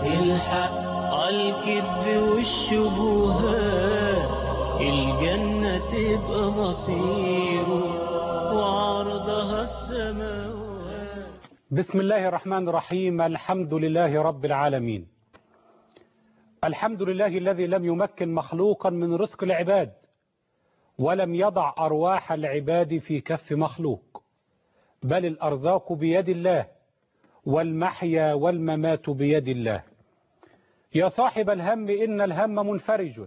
الحق عالكذب والشبهات الجنة تبقى مصيره وعرضها السماوات بسم الله الرحمن الرحيم الحمد لله رب العالمين الحمد لله الذي لم يمكن مخلوقا من رزق العباد ولم يضع أرواح العباد في كف مخلوق بل الأرزاق بيد الله والمحيا والممات بيد الله يا صاحب الهم إن الهم منفرج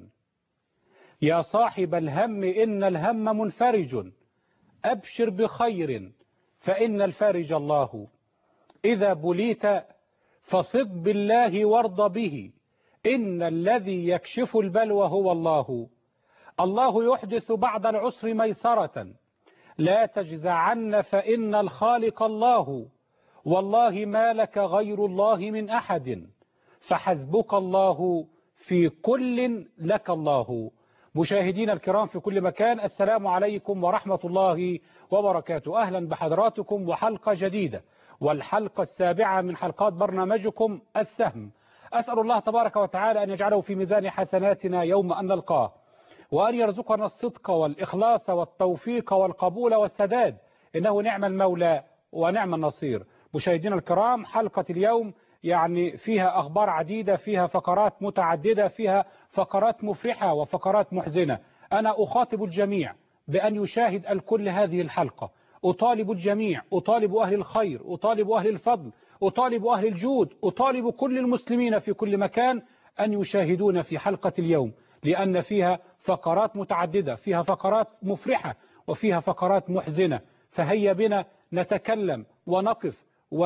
يا صاحب الهم إن الهم منفرج أبشر بخير فإن الفارج الله إذا بليت فصد بالله وارض به إن الذي يكشف البلوى هو الله الله يحدث بعد العسر ميسرة لا تجزعن فإن الخالق الله والله ما لك غير الله من أحد فحسبك الله في كل لك الله مشاهدينا الكرام في كل مكان السلام عليكم ورحمة الله وبركاته أهلا بحضراتكم وحلقة جديدة والحلقة السابعة من حلقات برنامجكم السهم أسأل الله تبارك وتعالى أن يجعله في ميزان حسناتنا يوم أن نلقاه وأن يرزقنا الصدق والإخلاص والتوفيق والقبول والسداد إنه نعم المولى ونعم النصير مشاهدينا الكرام حلقة اليوم يعني فيها أخبار عديدة فيها فقرات متعددة فيها فقرات مفرحة وفقرات محزنة أنا أخاطب الجميع بأن يشاهد الكل هذه الحلقة أطالب الجميع أطالب أهل الخير أطالب أهل الفضل أطالب أهل الجود أطالب كل المسلمين في كل مكان أن يشاهدون في حلقة اليوم لأن فيها فقرات متعددة فيها فقرات مفرحة وفيها فقرات محزنة فهيا بنا نتكلم ونقف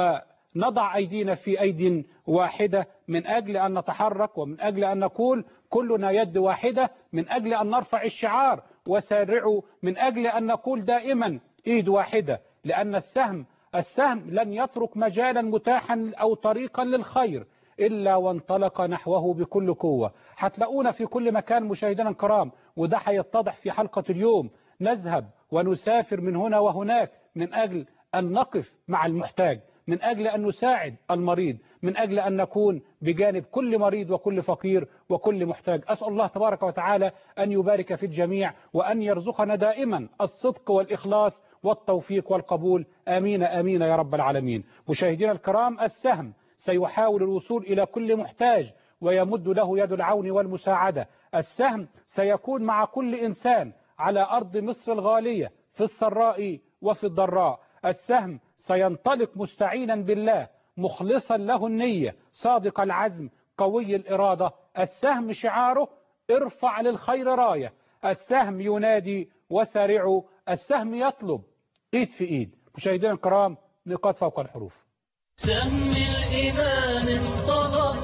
ونضع أيدينا في أيد واحدة من أجل أن نتحرك ومن أجل أن نقول كلنا يد واحدة من أجل أن نرفع الشعار وسارعوا من أجل أن نقول دائما إيد واحدة لأن السهم السهم لن يترك مجالا متاحا أو طريقا للخير إلا وانطلق نحوه بكل قوة هتلاقونا في كل مكان مشاهدينا الكرام وده هيتضح في حلقة اليوم نذهب ونسافر من هنا وهناك من أجل أن نقف مع المحتاج من أجل أن نساعد المريض من أجل أن نكون بجانب كل مريض وكل فقير وكل محتاج أسأل الله تبارك وتعالى أن يبارك في الجميع وأن يرزقنا دائما الصدق والإخلاص والتوفيق والقبول آمين آمين يا رب العالمين مشاهدينا الكرام السهم سيحاول الوصول إلى كل محتاج ويمد له يد العون والمساعدة السهم سيكون مع كل إنسان على أرض مصر الغالية في السراء وفي الضراء السهم سينطلق مستعينا بالله مخلصا له النية صادق العزم قوي الإرادة السهم شعاره ارفع للخير راية السهم ينادي وسارعوا السهم يطلب ايد في ايد مشاهدينا الكرام نقاط فوق الحروف سهم الإيمان انطلق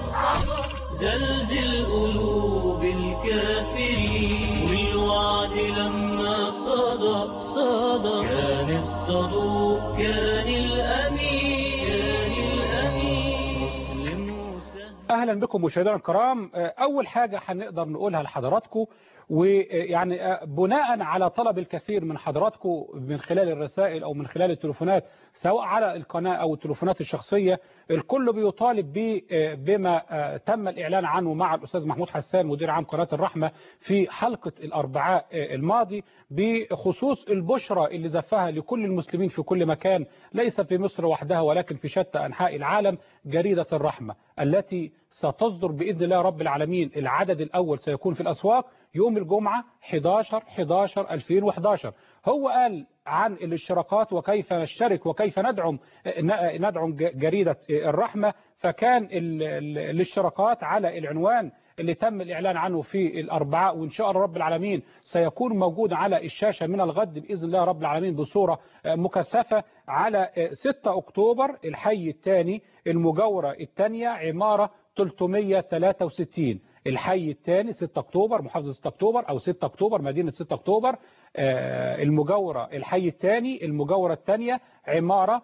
زلزل قلوب الكافرين والوعد لما صدق صدق كان الصدوق كان الأمين كان الأمين مسلم وسهم اهلا بكم مشاهدينا الكرام اول حاجة هنقدر نقولها لحضراتكم ويعني بناء على طلب الكثير من حضراتكم من خلال الرسائل او من خلال التليفونات سواء على القناة او التليفونات الشخصية الكل بيطالب بما تم الاعلان عنه مع الاستاذ محمود حسان مدير عام قناة الرحمة في حلقة الاربعاء الماضي بخصوص البشرى اللي زفها لكل المسلمين في كل مكان ليس في مصر وحدها ولكن في شتى انحاء العالم جريدة الرحمة التي ستصدر بإذن الله رب العالمين العدد الأول سيكون في الأسواق يوم الجمعة 11 11 2011 هو قال عن الاشتراكات وكيف نشترك وكيف ندعم ندعم جريدة الرحمة فكان الاشتراكات على العنوان اللي تم الإعلان عنه في الأربعاء وإن شاء الله رب العالمين سيكون موجود على الشاشة من الغد بإذن الله رب العالمين بصورة مكثفة على 6 أكتوبر الحي الثاني المجاورة الثانية عمارة 363 الحي الثاني 6 أكتوبر محافظة 6 أكتوبر أو 6 أكتوبر مدينة 6 أكتوبر المجاورة الحي الثاني المجاورة الثانية عمارة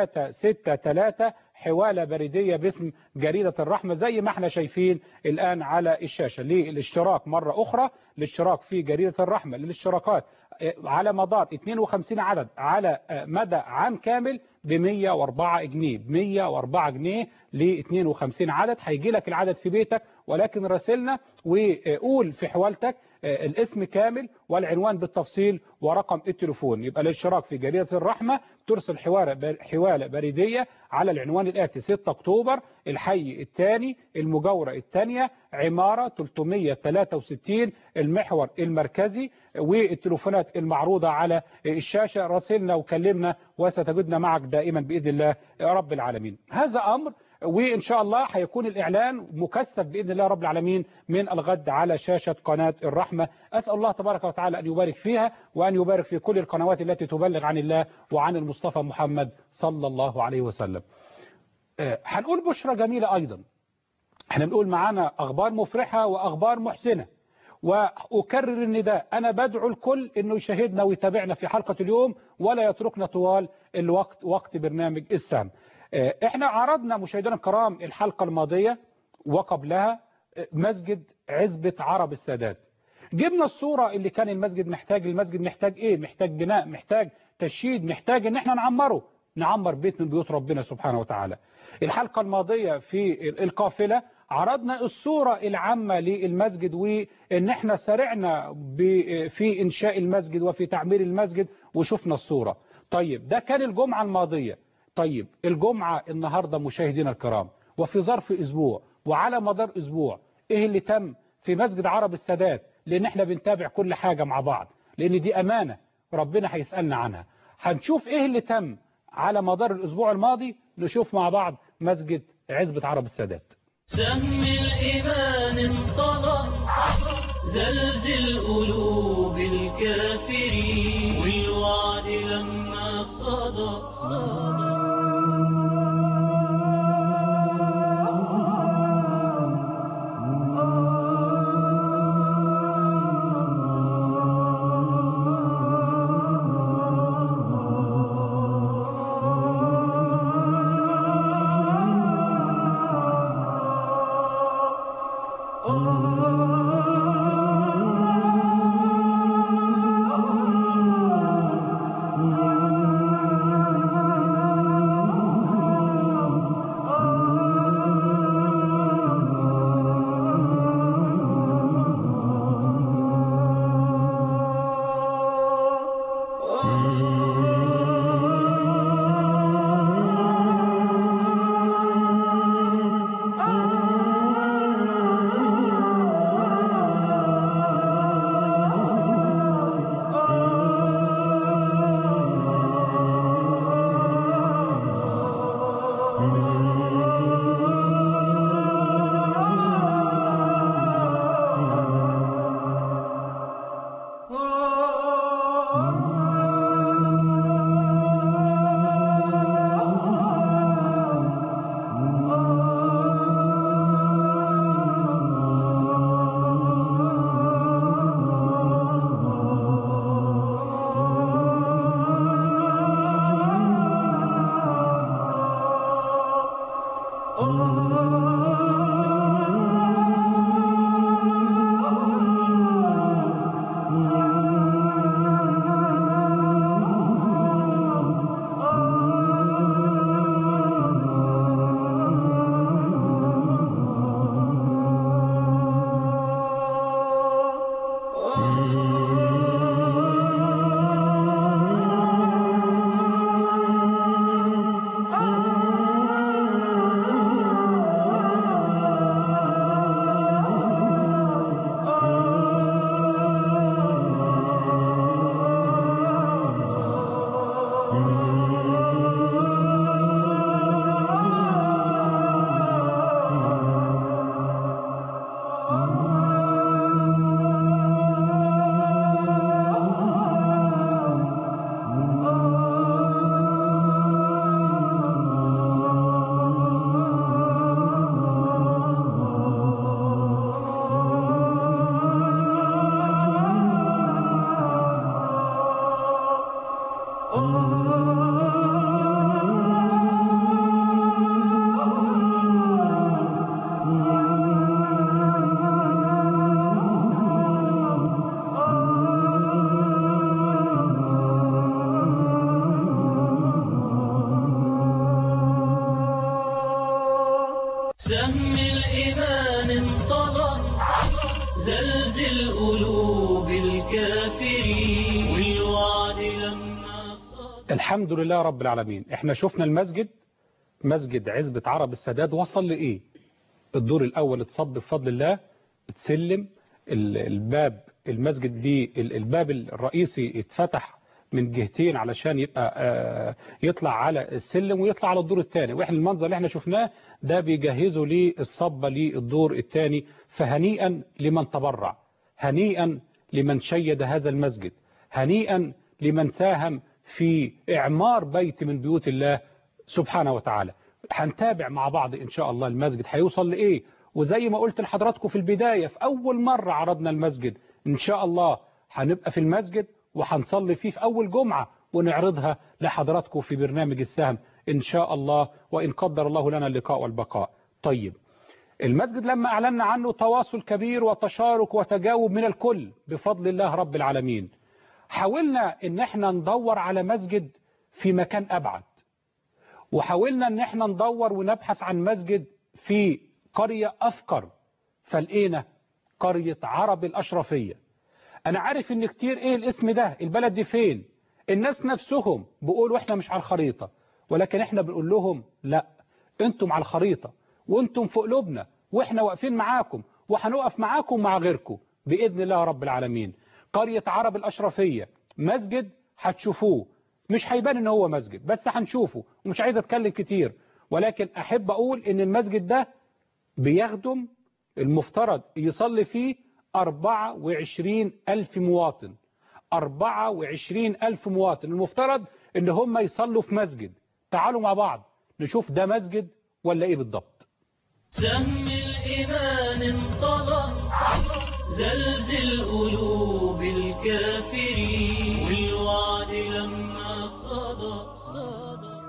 363 حوالة بريدية باسم جريدة الرحمة زي ما احنا شايفين الآن على الشاشة للاشتراك مرة أخرى الاشتراك في جريدة الرحمة للاشتراكات على مدار 52 عدد على مدى عام كامل ب 104 جنيه ب 104 جنيه ل 52 عدد هيجي لك العدد في بيتك ولكن راسلنا وقول في حوالتك الاسم كامل والعنوان بالتفصيل ورقم التليفون يبقى الاشتراك في جريدة الرحمة ترسل حوالة حوالة بريدية على العنوان الآتي 6 أكتوبر الحي الثاني المجاورة الثانية عمارة 363 المحور المركزي والتليفونات المعروضة على الشاشة راسلنا وكلمنا وستجدنا معك دائما بإذن الله رب العالمين هذا أمر وإن شاء الله هيكون الإعلان مكثف بإذن الله رب العالمين من الغد على شاشة قناة الرحمة أسأل الله تبارك وتعالى أن يبارك فيها وأن يبارك في كل القنوات التي تبلغ عن الله وعن المصطفى محمد صلى الله عليه وسلم هنقول بشرة جميلة أيضا احنا بنقول معانا أخبار مفرحة وأخبار محسنة وأكرر النداء أنا بدعو الكل أنه يشاهدنا ويتابعنا في حلقة اليوم ولا يتركنا طوال الوقت وقت برنامج السهم احنا عرضنا مشاهدينا الكرام الحلقة الماضية وقبلها مسجد عزبة عرب السادات جبنا الصورة اللي كان المسجد محتاج المسجد محتاج ايه محتاج بناء محتاج تشييد محتاج ان احنا نعمره نعمر بيت من بيوت ربنا سبحانه وتعالى الحلقة الماضية في القافلة عرضنا الصورة العامة للمسجد وان احنا سرعنا في انشاء المسجد وفي تعمير المسجد وشفنا الصورة طيب ده كان الجمعة الماضية طيب الجمعة النهاردة مشاهدينا الكرام وفي ظرف اسبوع وعلى مدار اسبوع ايه اللي تم في مسجد عرب السادات لان احنا بنتابع كل حاجة مع بعض لان دي امانة ربنا هيسألنا عنها هنشوف ايه اللي تم على مدار الاسبوع الماضي نشوف مع بعض مسجد عزبة عرب السادات سهم الإيمان انطلق زلزل قلوب الكافرين والوعد لما صدق صدق Oh سهم الإيمان انطلق زلزل قلوب الكافرين والوعد لما صدق الحمد لله رب العالمين احنا شفنا المسجد مسجد عزبة عرب السداد وصل لإيه الدور الأول اتصب بفضل الله اتسلم ال- الباب المسجد بيه ال- الباب الرئيسي اتفتح من جهتين علشان يبقى آه، يطلع على السلم ويطلع على الدور الثاني واحنا المنظر اللي احنا شفناه ده بيجهزوا للصبة للدور الثاني فهنيئا لمن تبرع هنيئا لمن شيد هذا المسجد هنيئا لمن ساهم في إعمار بيت من بيوت الله سبحانه وتعالى هنتابع مع بعض إن شاء الله المسجد هيوصل لإيه وزي ما قلت لحضراتكم في البداية في أول مرة عرضنا المسجد إن شاء الله هنبقى في المسجد وهنصلي فيه في أول جمعة ونعرضها لحضراتكم في برنامج السهم إن شاء الله وإن قدر الله لنا اللقاء والبقاء طيب المسجد لما أعلنا عنه تواصل كبير وتشارك وتجاوب من الكل بفضل الله رب العالمين حاولنا ان احنا ندور على مسجد في مكان ابعد وحاولنا ان احنا ندور ونبحث عن مسجد في قرية افقر فلقينا قرية عرب الاشرفية انا عارف ان كتير ايه الاسم ده البلد دي فين الناس نفسهم بيقولوا احنا مش على الخريطة ولكن احنا بنقول لهم لا انتم على الخريطة وانتم في قلوبنا واحنا واقفين معاكم وهنقف معاكم مع غيركم بإذن الله رب العالمين قرية عرب الأشرفية مسجد هتشوفوه مش هيبان ان هو مسجد بس هنشوفه ومش عايز اتكلم كتير ولكن احب اقول ان المسجد ده بيخدم المفترض يصلي فيه 24 ألف مواطن 24 ألف مواطن المفترض ان هم يصلوا في مسجد تعالوا مع بعض نشوف ده مسجد ولا ايه بالضبط سهم الإيمان انطلق زلزل قلوب الكافرين والوعد لما صدق صدق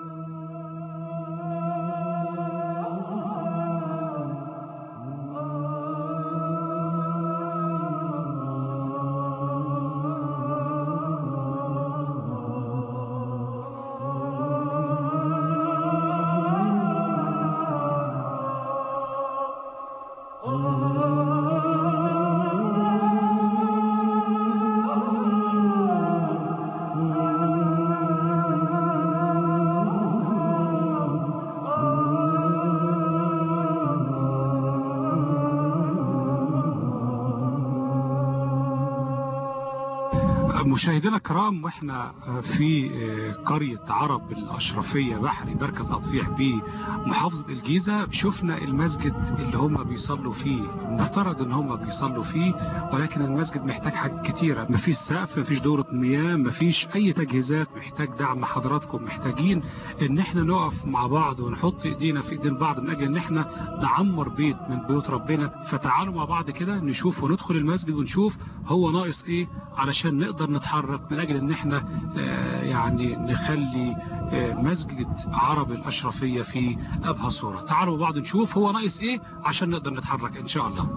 مشاهدينا الكرام واحنا في قرية عرب الأشرفية بحري مركز أطفيح بمحافظة الجيزة شفنا المسجد اللي هم بيصلوا فيه المفترض ان هم بيصلوا فيه ولكن المسجد محتاج حاجات كتيرة مفيش سقف مفيش دورة مياه مفيش أي تجهيزات محتاج دعم حضراتكم محتاجين ان احنا نقف مع بعض ونحط ايدينا في ايدين بعض من اجل ان احنا نعمر بيت من بيوت ربنا فتعالوا مع بعض كده نشوف وندخل المسجد ونشوف هو ناقص ايه علشان نقدر نتحرك من اجل ان احنا آه، يعني نخلي آه، مسجد عرب الاشرفية في ابهى صورة تعالوا مع بعض نشوف هو ناقص ايه عشان نقدر نتحرك ان شاء الله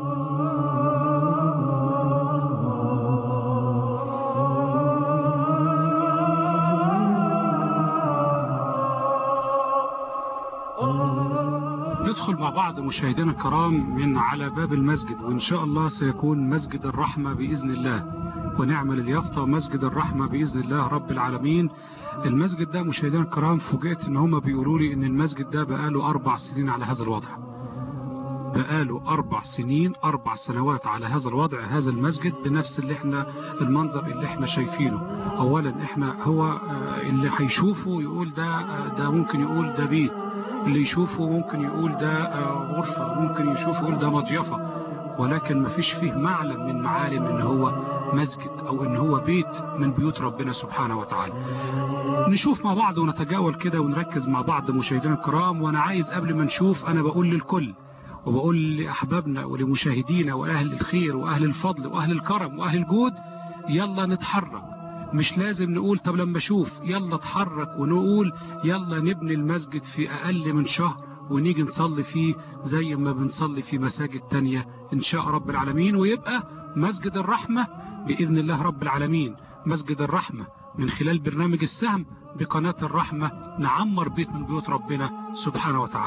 ندخل مع بعض مشاهدينا الكرام من على باب المسجد وإن شاء الله سيكون مسجد الرحمة بإذن الله ونعمل اليافطة مسجد الرحمة بإذن الله رب العالمين المسجد ده مشاهدينا الكرام فوجئت ان هم بيقولوا لي ان المسجد ده بقاله أربع سنين على هذا الوضع بقاله أربع سنين أربع سنوات على هذا الوضع هذا المسجد بنفس اللي احنا المنظر اللي احنا شايفينه أولا احنا هو آه، اللي هيشوفه يقول ده آه، ده ممكن يقول ده بيت اللي يشوفه ممكن يقول ده آه، غرفة ممكن يشوفه يقول ده مضيفة ولكن ما فيش فيه معلم من معالم ان هو مسجد او ان هو بيت من بيوت ربنا سبحانه وتعالى نشوف مع بعض ونتجاول كده ونركز مع بعض مشاهدينا الكرام وانا عايز قبل ما نشوف انا بقول للكل وبقول لأحبابنا ولمشاهدينا وأهل الخير وأهل الفضل وأهل الكرم وأهل الجود يلا نتحرك مش لازم نقول طب لما اشوف يلا اتحرك ونقول يلا نبني المسجد في أقل من شهر ونيجي نصلي فيه زي ما بنصلي في مساجد تانية إن شاء رب العالمين ويبقى مسجد الرحمة بإذن الله رب العالمين مسجد الرحمة من خلال برنامج السهم بقناة الرحمة نعمر بيت من بيوت ربنا سبحانه وتعالى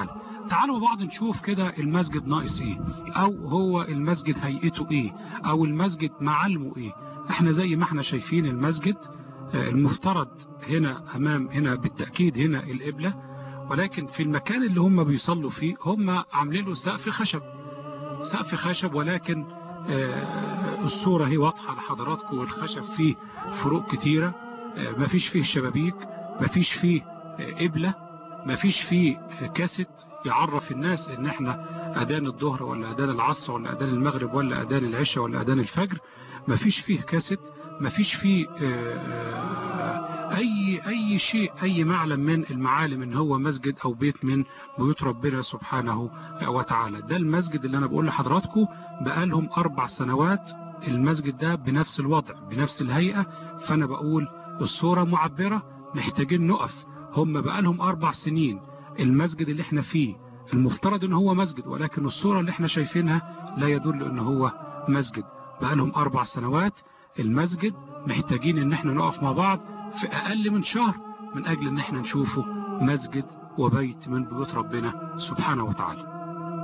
تعالوا بعض نشوف كده المسجد ناقص ايه او هو المسجد هيئته ايه او المسجد معالمه ايه احنا زي ما احنا شايفين المسجد آه، المفترض هنا امام هنا بالتأكيد هنا القبلة ولكن في المكان اللي هم بيصلوا فيه هم عاملين له سقف خشب سقف خشب ولكن آه، الصورة هي واضحة لحضراتكم والخشب فيه فروق كتيرة آه، مفيش فيه شبابيك مفيش فيه آه، قبلة مفيش فيه آه، كاسيت يعرف الناس ان احنا اذان الظهر ولا اذان العصر ولا اذان المغرب ولا اذان العشاء ولا اذان الفجر مفيش فيه كاسيت مفيش فيه آه، اي اي شيء اي معلم من المعالم ان هو مسجد او بيت من بيوت ربنا سبحانه وتعالى ده المسجد اللي انا بقول لحضراتكم بقالهم اربع سنوات المسجد ده بنفس الوضع بنفس الهيئة فانا بقول الصورة معبرة محتاجين نقف هم بقالهم اربع سنين المسجد اللي احنا فيه المفترض ان هو مسجد ولكن الصورة اللي احنا شايفينها لا يدل ان هو مسجد بقالهم اربع سنوات المسجد محتاجين ان احنا نقف مع بعض في اقل من شهر من اجل ان احنا نشوفه مسجد وبيت من بيوت ربنا سبحانه وتعالى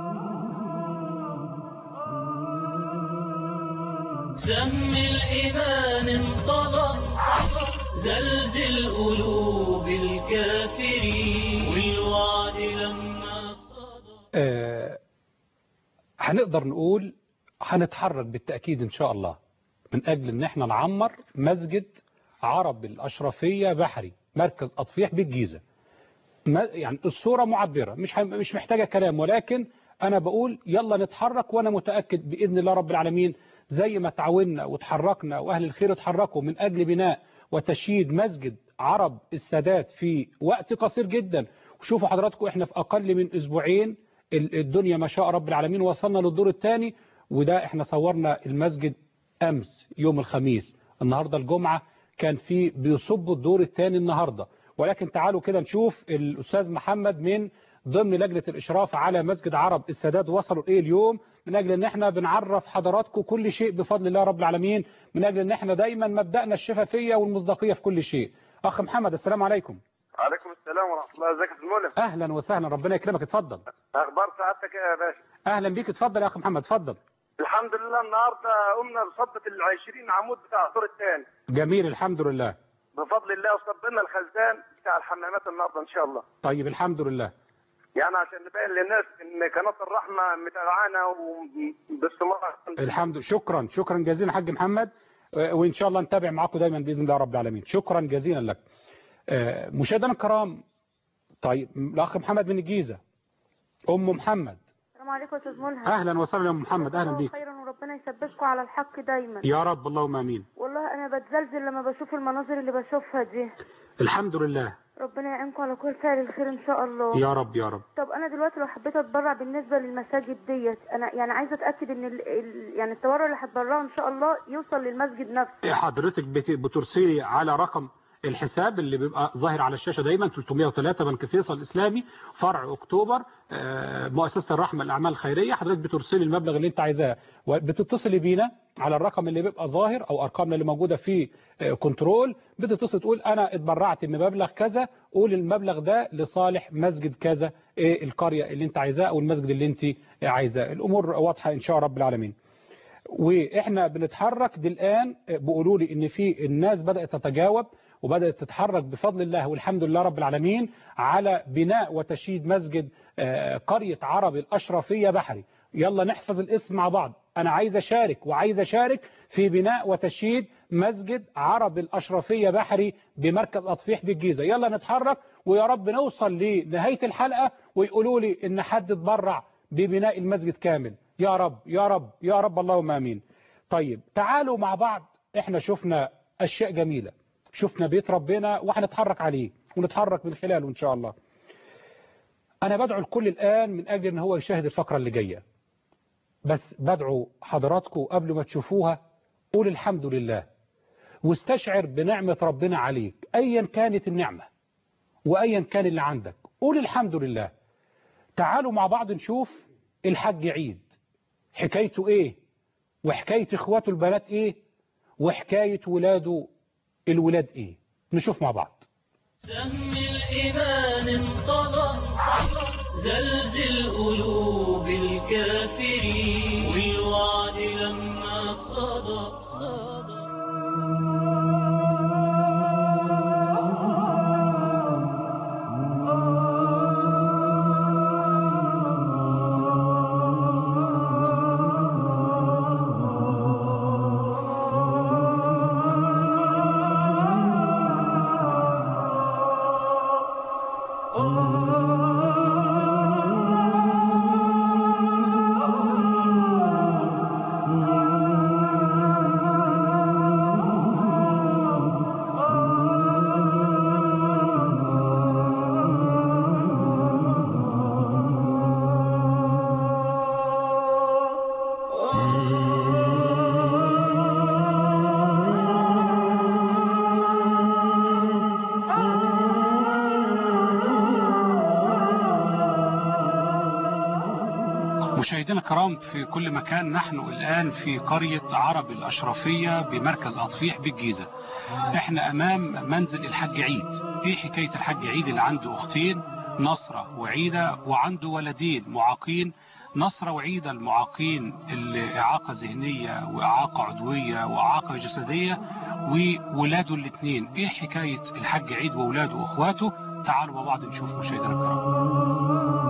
سم الإيمان انطلق زلزل قلوب الكافرين والوعد لما صدى آه، هنقدر نقول هنتحرك بالتأكيد إن شاء الله من أجل إن احنا نعمر مسجد عرب الأشرفية بحري مركز أطفيح بالجيزة ما- يعني الصورة معبرة مش ه- مش محتاجة كلام ولكن أنا بقول يلا نتحرك وأنا متأكد بإذن الله رب العالمين زي ما تعاوننا وتحركنا وأهل الخير اتحركوا من أجل بناء وتشييد مسجد عرب السادات في وقت قصير جدا وشوفوا حضراتكم احنا في أقل من أسبوعين ال- الدنيا ما شاء رب العالمين وصلنا للدور الثاني وده احنا صورنا المسجد أمس يوم الخميس النهاردة الجمعة كان في بيصبوا الدور الثاني النهاردة ولكن تعالوا كده نشوف الأستاذ محمد من ضمن لجنة الإشراف على مسجد عرب السادات وصلوا إيه اليوم من أجل أن احنا بنعرف حضراتكم كل شيء بفضل الله رب العالمين من أجل أن احنا دايما مبدأنا الشفافية والمصداقية في كل شيء أخ محمد السلام عليكم عليكم السلام ورحمة الله ازيك يا أستاذ مولى أهلا وسهلا ربنا يكرمك اتفضل أخبار سعادتك إيه يا باشا أهلا بيك اتفضل يا أخ محمد اتفضل الحمد لله النهاردة قمنا بصبة العشرين عمود بتاع الدور الثاني جميل الحمد لله بفضل الله وصبنا الخزان بتاع الحمامات النهاردة إن شاء الله طيب الحمد لله يعني عشان نبين للناس إن قناة الرحمة متابعانا وباستمرار الحمد شكرا شكرا جزيلا حاج محمد آه، وإن شاء الله نتابع معاكم دايما بإذن الله رب العالمين شكرا جزيلا لك آه، مشاهدينا الكرام طيب الأخ محمد من الجيزة أم محمد السلام عليكم يا استاذ ملهم أهلا وسهلا يا أم محمد أهلا الله بيك خيرا وربنا يثبتكم على الحق دايما يا رب اللهم آمين والله انا بتزلزل لما بشوف المناظر اللي بشوفها دي الحمد لله ربنا يعينكم على كل فعل الخير ان شاء الله يا رب يا رب طب انا دلوقتي لو حبيت اتبرع بالنسبه للمساجد ديت انا يعني عايزه اتاكد ان ال... ال... يعني التبرع اللي هتبرعه ان شاء الله يوصل للمسجد نفسه حضرتك بت- بترسلي على رقم الحساب اللي بيبقى ظاهر على الشاشة دايما 303 بنك فيصل الإسلامي فرع أكتوبر آه، مؤسسة الرحمة الأعمال الخيرية حضرتك بترسلي المبلغ اللي أنت عايزاه وبتتصلي بينا على الرقم اللي بيبقى ظاهر أو أرقامنا اللي موجودة في آه، كنترول بتتصل تقول أنا اتبرعت بمبلغ كذا قول المبلغ ده لصالح مسجد كذا إيه القرية اللي أنت عايزاه أو المسجد اللي أنت عايزاه الأمور واضحة إن شاء رب العالمين واحنا بنتحرك دي الان بيقولوا لي ان في الناس بدات تتجاوب وبدات تتحرك بفضل الله والحمد لله رب العالمين على بناء وتشييد مسجد آه، قريه عرب الاشرفيه بحري يلا نحفظ الاسم مع بعض انا عايز اشارك وعايز اشارك في بناء وتشييد مسجد عرب الاشرفيه بحري بمركز اطفيح بالجيزه يلا نتحرك ويا رب نوصل لنهايه الحلقه ويقولوا لي ان حد اتبرع ببناء المسجد كامل يا رب يا رب يا رب اللهم امين طيب تعالوا مع بعض احنا شفنا اشياء جميلة شفنا بيت ربنا وهنتحرك عليه ونتحرك من خلاله ان شاء الله انا بدعو الكل الان من اجل ان هو يشاهد الفقرة اللي جاية بس بدعو حضراتكم قبل ما تشوفوها قول الحمد لله واستشعر بنعمة ربنا عليك ايا كانت النعمة وايا كان اللي عندك قول الحمد لله تعالوا مع بعض نشوف الحج عيد حكايته ايه وحكاية اخواته البنات ايه وحكاية ولاده الولاد ايه نشوف مع بعض سهم الإيمان انطلق زلزل قلوب الكافرين والوعد لما صدى صدى مشاهدينا الكرام في كل مكان نحن الآن في قرية عرب الأشرفية بمركز أطفيح بالجيزة احنا أمام منزل الحاج عيد ايه حكاية الحاج عيد اللي عنده أختين نصرة وعيدة وعنده ولدين معاقين نصرة وعيدة المعاقين اللي إعاقة ذهنية وإعاقة عضوية وإعاقة جسدية وولاده الاثنين ايه حكاية الحاج عيد وولاده وإخواته تعالوا مع بعض نشوف مشاهدينا الكرام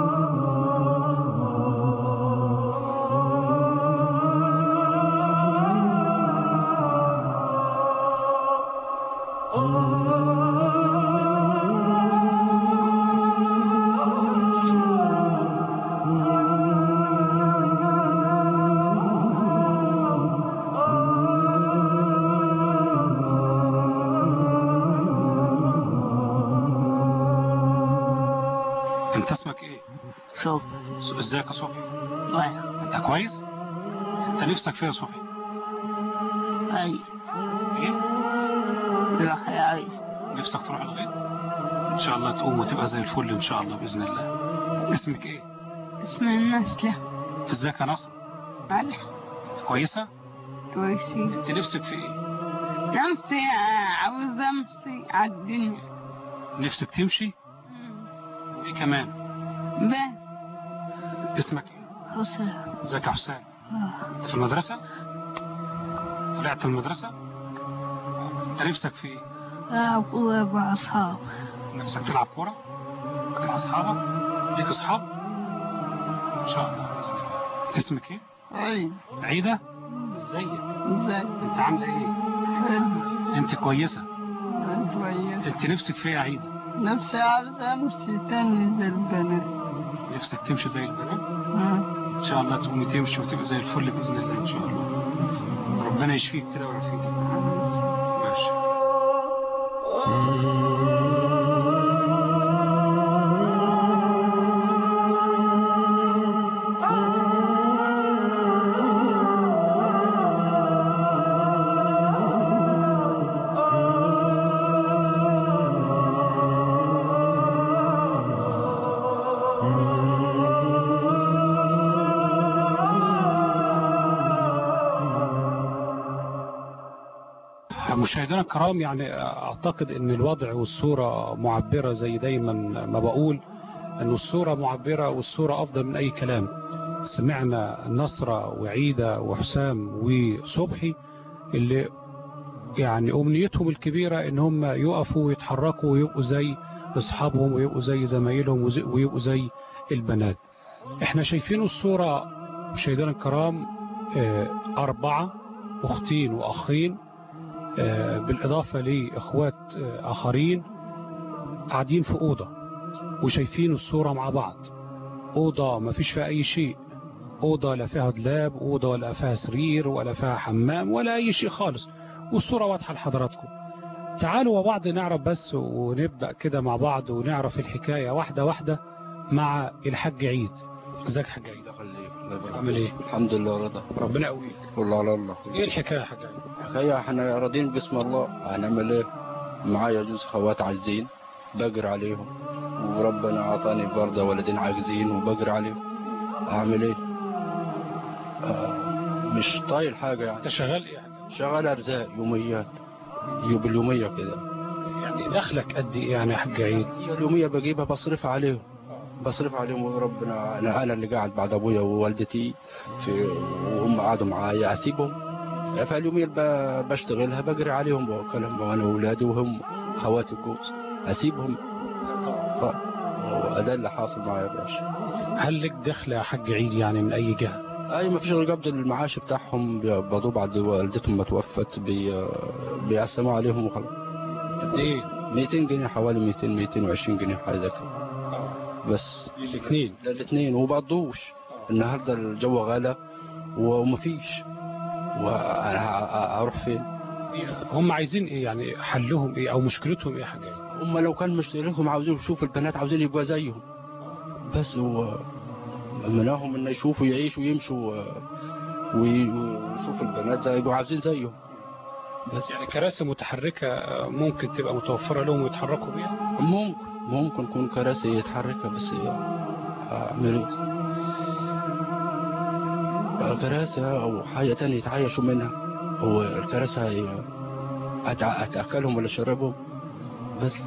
انت اسمك ايه شوف ازيك يا صبحي واحد انت كويس انت نفسك فيها يا صبحي أي ايه راح يعيش نفسك تروح الغيط ان شاء الله تقوم وتبقى زي الفل ان شاء الله باذن الله اسمك ايه اسمه النسلة ازيك يا نصر ملح انت كويسه كويسين انت نفسك في ايه نفسي عاوز أمشي على الدنيا نفسك تمشي وايه كمان بس اسمك ايه حسين ازيك يا حسام انت في المدرسه طلعت من المدرسه انت نفسك في ايه أبوي بأصحاب نفسك تلعب كوره مع اصحابك ليك اصحاب ان شاء الله باذن الله اسمك ايه عيد عيده ازيك ازاي انت عامله ايه انت كويسه كويس انت نفسك في ايه يا عيده نفسي عاوز أمشي تاني زي البنات نفسك تمشي زي البنات ها. ان شاء الله تقومي تمشي وتبقى زي الفل باذن الله ان شاء الله ربنا يشفيك كده ويعافيك ماشي مشاهدينا الكرام يعني اعتقد ان الوضع والصورة معبرة زي دايما ما بقول ان الصورة معبرة والصورة افضل من اي كلام سمعنا نصرة وعيدة وحسام وصبحي اللي يعني امنيتهم الكبيرة ان هم يقفوا ويتحركوا ويبقوا زي اصحابهم ويبقوا زي زمايلهم وزي- ويبقوا زي البنات احنا شايفين الصورة مشاهدينا الكرام آه، اربعة اختين واخين آه، بالإضافة لإخوات آه، آخرين قاعدين في أوضة وشايفين الصورة مع بعض أوضة ما فيش فيها أي شيء أوضة لا فيها دولاب أوضة ولا فيها سرير ولا فيها حمام ولا أي شيء خالص والصورة واضحة لحضراتكم تعالوا مع بعض نعرف بس ونبدأ كده مع بعض ونعرف الحكاية واحدة واحدة مع الحاج عيد ازيك يا حاج عيد عامل ايه الحمد لله رضا ربنا يقويك والله على الله ايه الحكاية يا حاج عيد حكاية احنا راضين باسم الله هنعمل ايه معايا جوز خوات عايزين بقر عليهم وربنا اعطاني برضه ولدين عاجزين وبقر عليهم اعمل ايه آه مش طايل حاجة يعني انت شغال ايه يا حاج عيد؟ شغال ارزاق يوميات يوم باليومية كده يعني دخلك قد ايه يعني يا حاج عيد هي اليومية بجيبها بصرف عليهم بصرف عليهم وربنا انا انا اللي قاعد بعد ابويا ووالدتي في وهم قعدوا معايا اسيبهم فاليومين ب- بشتغلها بجري عليهم بوكلهم وانا واولادي وهم خواتي الجوز اسيبهم طيب وده اللي حاصل معايا يا باشا هل لك دخل يا حاج عيد يعني من اي جهه اي ما فيش غير قبض المعاش بتاعهم بيقبضوه بعد والدتهم ما توفت بي... بيقسموا عليهم وخلاص قد ايه 200 جنيه حوالي 200 220 جنيه حاجه زي كده بس الاثنين الاثنين وبقضوش النهارده الجو غالى ومفيش وانا ه- هروح فين هم عايزين ايه يعني حلهم ايه او مشكلتهم ايه يا حاج عيد هم لو كان مشتريهم عاوزين يشوفوا البنات عاوزين يبقوا زيهم بس هو مناهم انه يشوفوا يعيشوا ويمشوا وي- ويشوفوا البنات زي يبقوا عاوزين زيهم بس يعني كراسي متحركه آه، ممكن تبقى متوفره لهم ويتحركوا بيها ممكن ممكن يكون كراسي يتحركها بس اعمل ايه كراسي او حاجة تانية يتعايشوا منها هو الكراسي هي- هتع- هتاكلهم ولا شربهم بس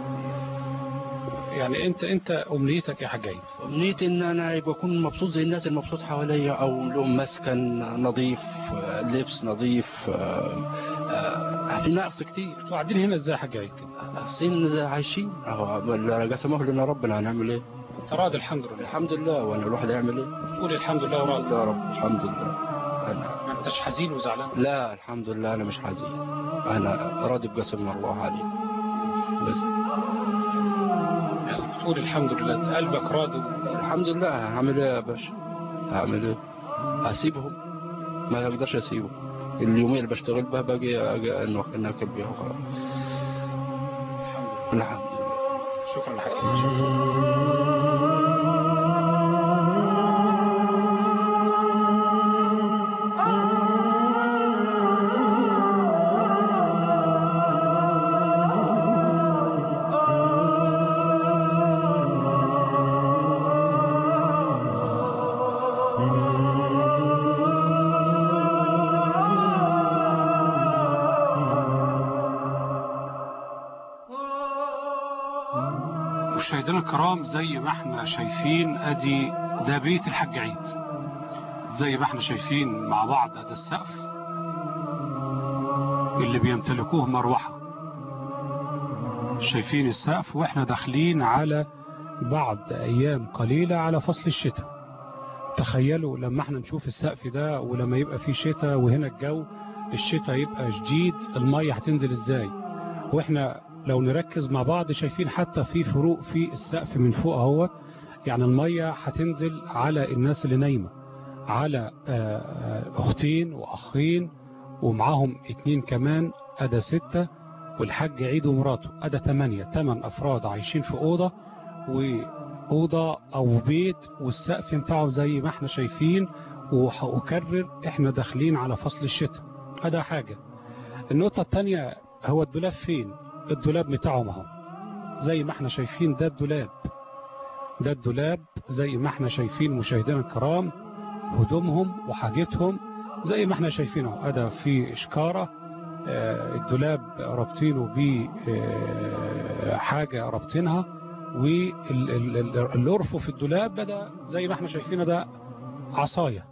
يعني انت انت امنيتك يا حاج عيد امنيتي ان انا يبقى اكون مبسوط زي الناس المبسوط حواليا او لهم مسكن نظيف لبس نظيف آه، في نقص كتير انتوا قاعدين هنا ازاي يا حاج عيد كده الصين زي عايشين اهو اللي قسموه لنا ربنا هنعمل ايه انت راضي الحمد لله الحمد لله وانا الواحد يعمل ايه تقول الحمد لله وراضي يا رب الحمد لله انا ما انتش حزين وزعلان لا الحمد لله انا مش حزين انا راضي بقسم الله علي بس تقول الحمد لله قلبك راضي الحمد لله هعمل ايه يا باشا هعمل ايه هسيبهم ما اقدرش اسيبهم اليومين اللي بشتغل بها باجي اجي انه ناكل بيها وخلاص الحمد لله شكرا يا حاج عيد مشاهدينا الكرام زي ما احنا شايفين ادي ده بيت الحاج عيد زي ما احنا شايفين مع بعض ادي السقف اللي بيمتلكوه مروحة شايفين السقف واحنا داخلين على بعد ايام قليلة على فصل الشتاء تخيلوا لما احنا نشوف السقف ده ولما يبقى فيه شتاء وهنا الجو الشتاء يبقى شديد المية هتنزل ازاي واحنا لو نركز مع بعض شايفين حتى في فروق في السقف من فوق اهوت يعني المية هتنزل على الناس اللي نايمة على آه، آه، اختين واخين ومعاهم اتنين كمان ادى ستة والحاج عيد ومراته ادى تمانية تمن افراد عايشين في اوضة وأوضة أو بيت والسقف بتاعه زي ما احنا شايفين وهأكرر احنا داخلين على فصل الشتاء هذا حاجة النقطة التانية هو الدولاب فين الدولاب بتاعهم اهو زي ما احنا شايفين ده الدولاب ده الدولاب زي ما احنا شايفين مشاهدينا الكرام هدومهم وحاجتهم زي ما احنا شايفين اهو ادى في شكارة آه، الدولاب رابطينه بحاجة رابطينها والارفف في الدولاب ده زي ما احنا شايفين ده عصاية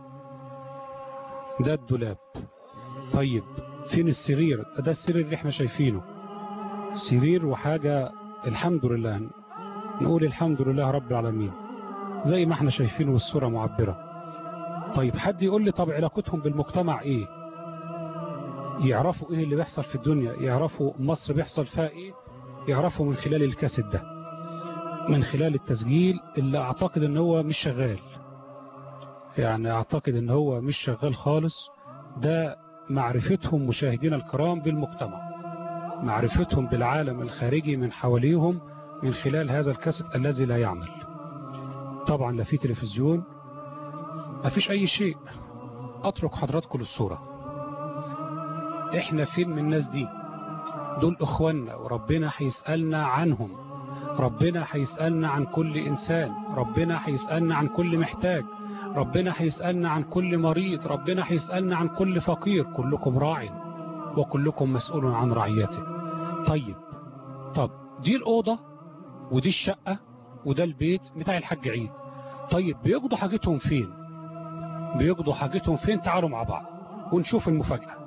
ده الدولاب طيب فين السرير ده السرير اللي احنا شايفينه سرير وحاجة الحمد لله نقول الحمد لله رب العالمين زي ما احنا شايفينه والصورة معبرة طيب حد يقول لي طب علاقتهم بالمجتمع ايه يعرفوا ايه اللي بيحصل في الدنيا يعرفوا مصر بيحصل فيها ايه يعرفوا من خلال الكاسيت ده من خلال التسجيل اللي اعتقد ان هو مش شغال يعني اعتقد ان هو مش شغال خالص ده معرفتهم مشاهدينا الكرام بالمجتمع معرفتهم بالعالم الخارجي من حواليهم من خلال هذا الكاسيت الذي لا يعمل طبعا لا في تلفزيون ما فيش اي شيء اترك حضراتكم للصورة احنا فين من الناس دي دول اخواننا وربنا هيسألنا عنهم ربنا هيسألنا عن كل انسان ربنا هيسألنا عن كل محتاج ربنا هيسألنا عن كل مريض ربنا هيسألنا عن كل فقير كلكم راع وكلكم مسؤول عن رعيته طيب طب دي الأوضة ودي الشقة وده البيت بتاع الحاج عيد طيب بيقضوا حاجتهم فين بيقضوا حاجتهم فين تعالوا مع بعض ونشوف المفاجأة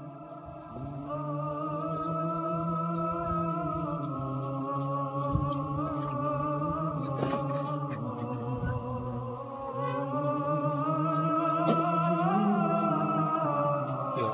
يا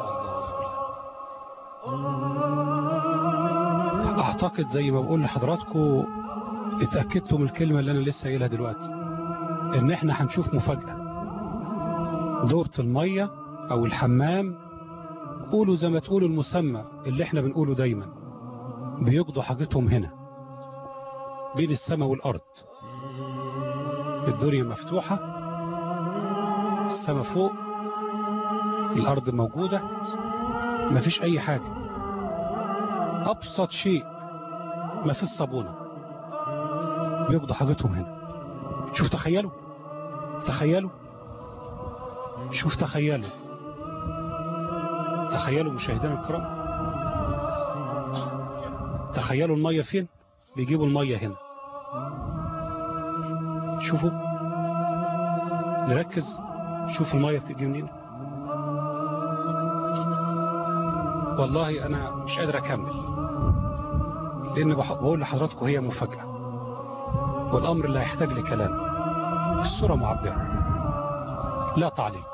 الله اعتقد زي ما بقول لحضراتكم اتأكدتوا من الكلمة اللي انا لسه قايلها دلوقتي ان احنا هنشوف مفاجأة دورة المية او الحمام قولوا زي ما تقولوا المسمى اللي احنا بنقوله دايما بيقضوا حاجتهم هنا بين السماء والارض الدنيا مفتوحة السماء فوق الارض موجودة مفيش اي حاجة ابسط شيء ما في الصابونة بيقضوا حاجتهم هنا شوف تخيلوا تخيلوا شوف تخيلوا تخيلوا مشاهدينا الكرام تخيلوا المية فين بيجيبوا المية هنا شوفوا نركز شوف المية بتجي منين والله انا مش قادر اكمل لان بح- بقول لحضراتكم هي مفاجأة والامر اللي هيحتاج لكلام الصورة معبرة لا تعليق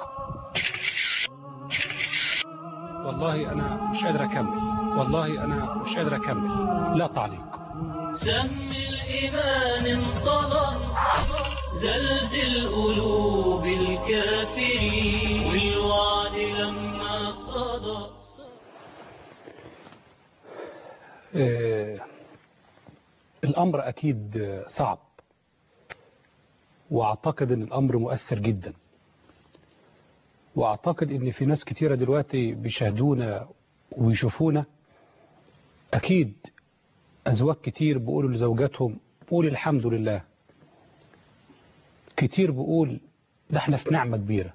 والله انا مش قادر اكمل والله انا مش قادر اكمل لا تعليق سهم الإيمان انطلق زلزل قلوب الكافرين والوعد لما صدى آه، الأمر أكيد آه، صعب وأعتقد أن الأمر مؤثر جدا وأعتقد أن في ناس كتيرة دلوقتي بيشاهدونا ويشوفونا أكيد أزواج كتير بيقولوا لزوجاتهم قول الحمد لله كتير بيقول ده احنا في نعمة كبيرة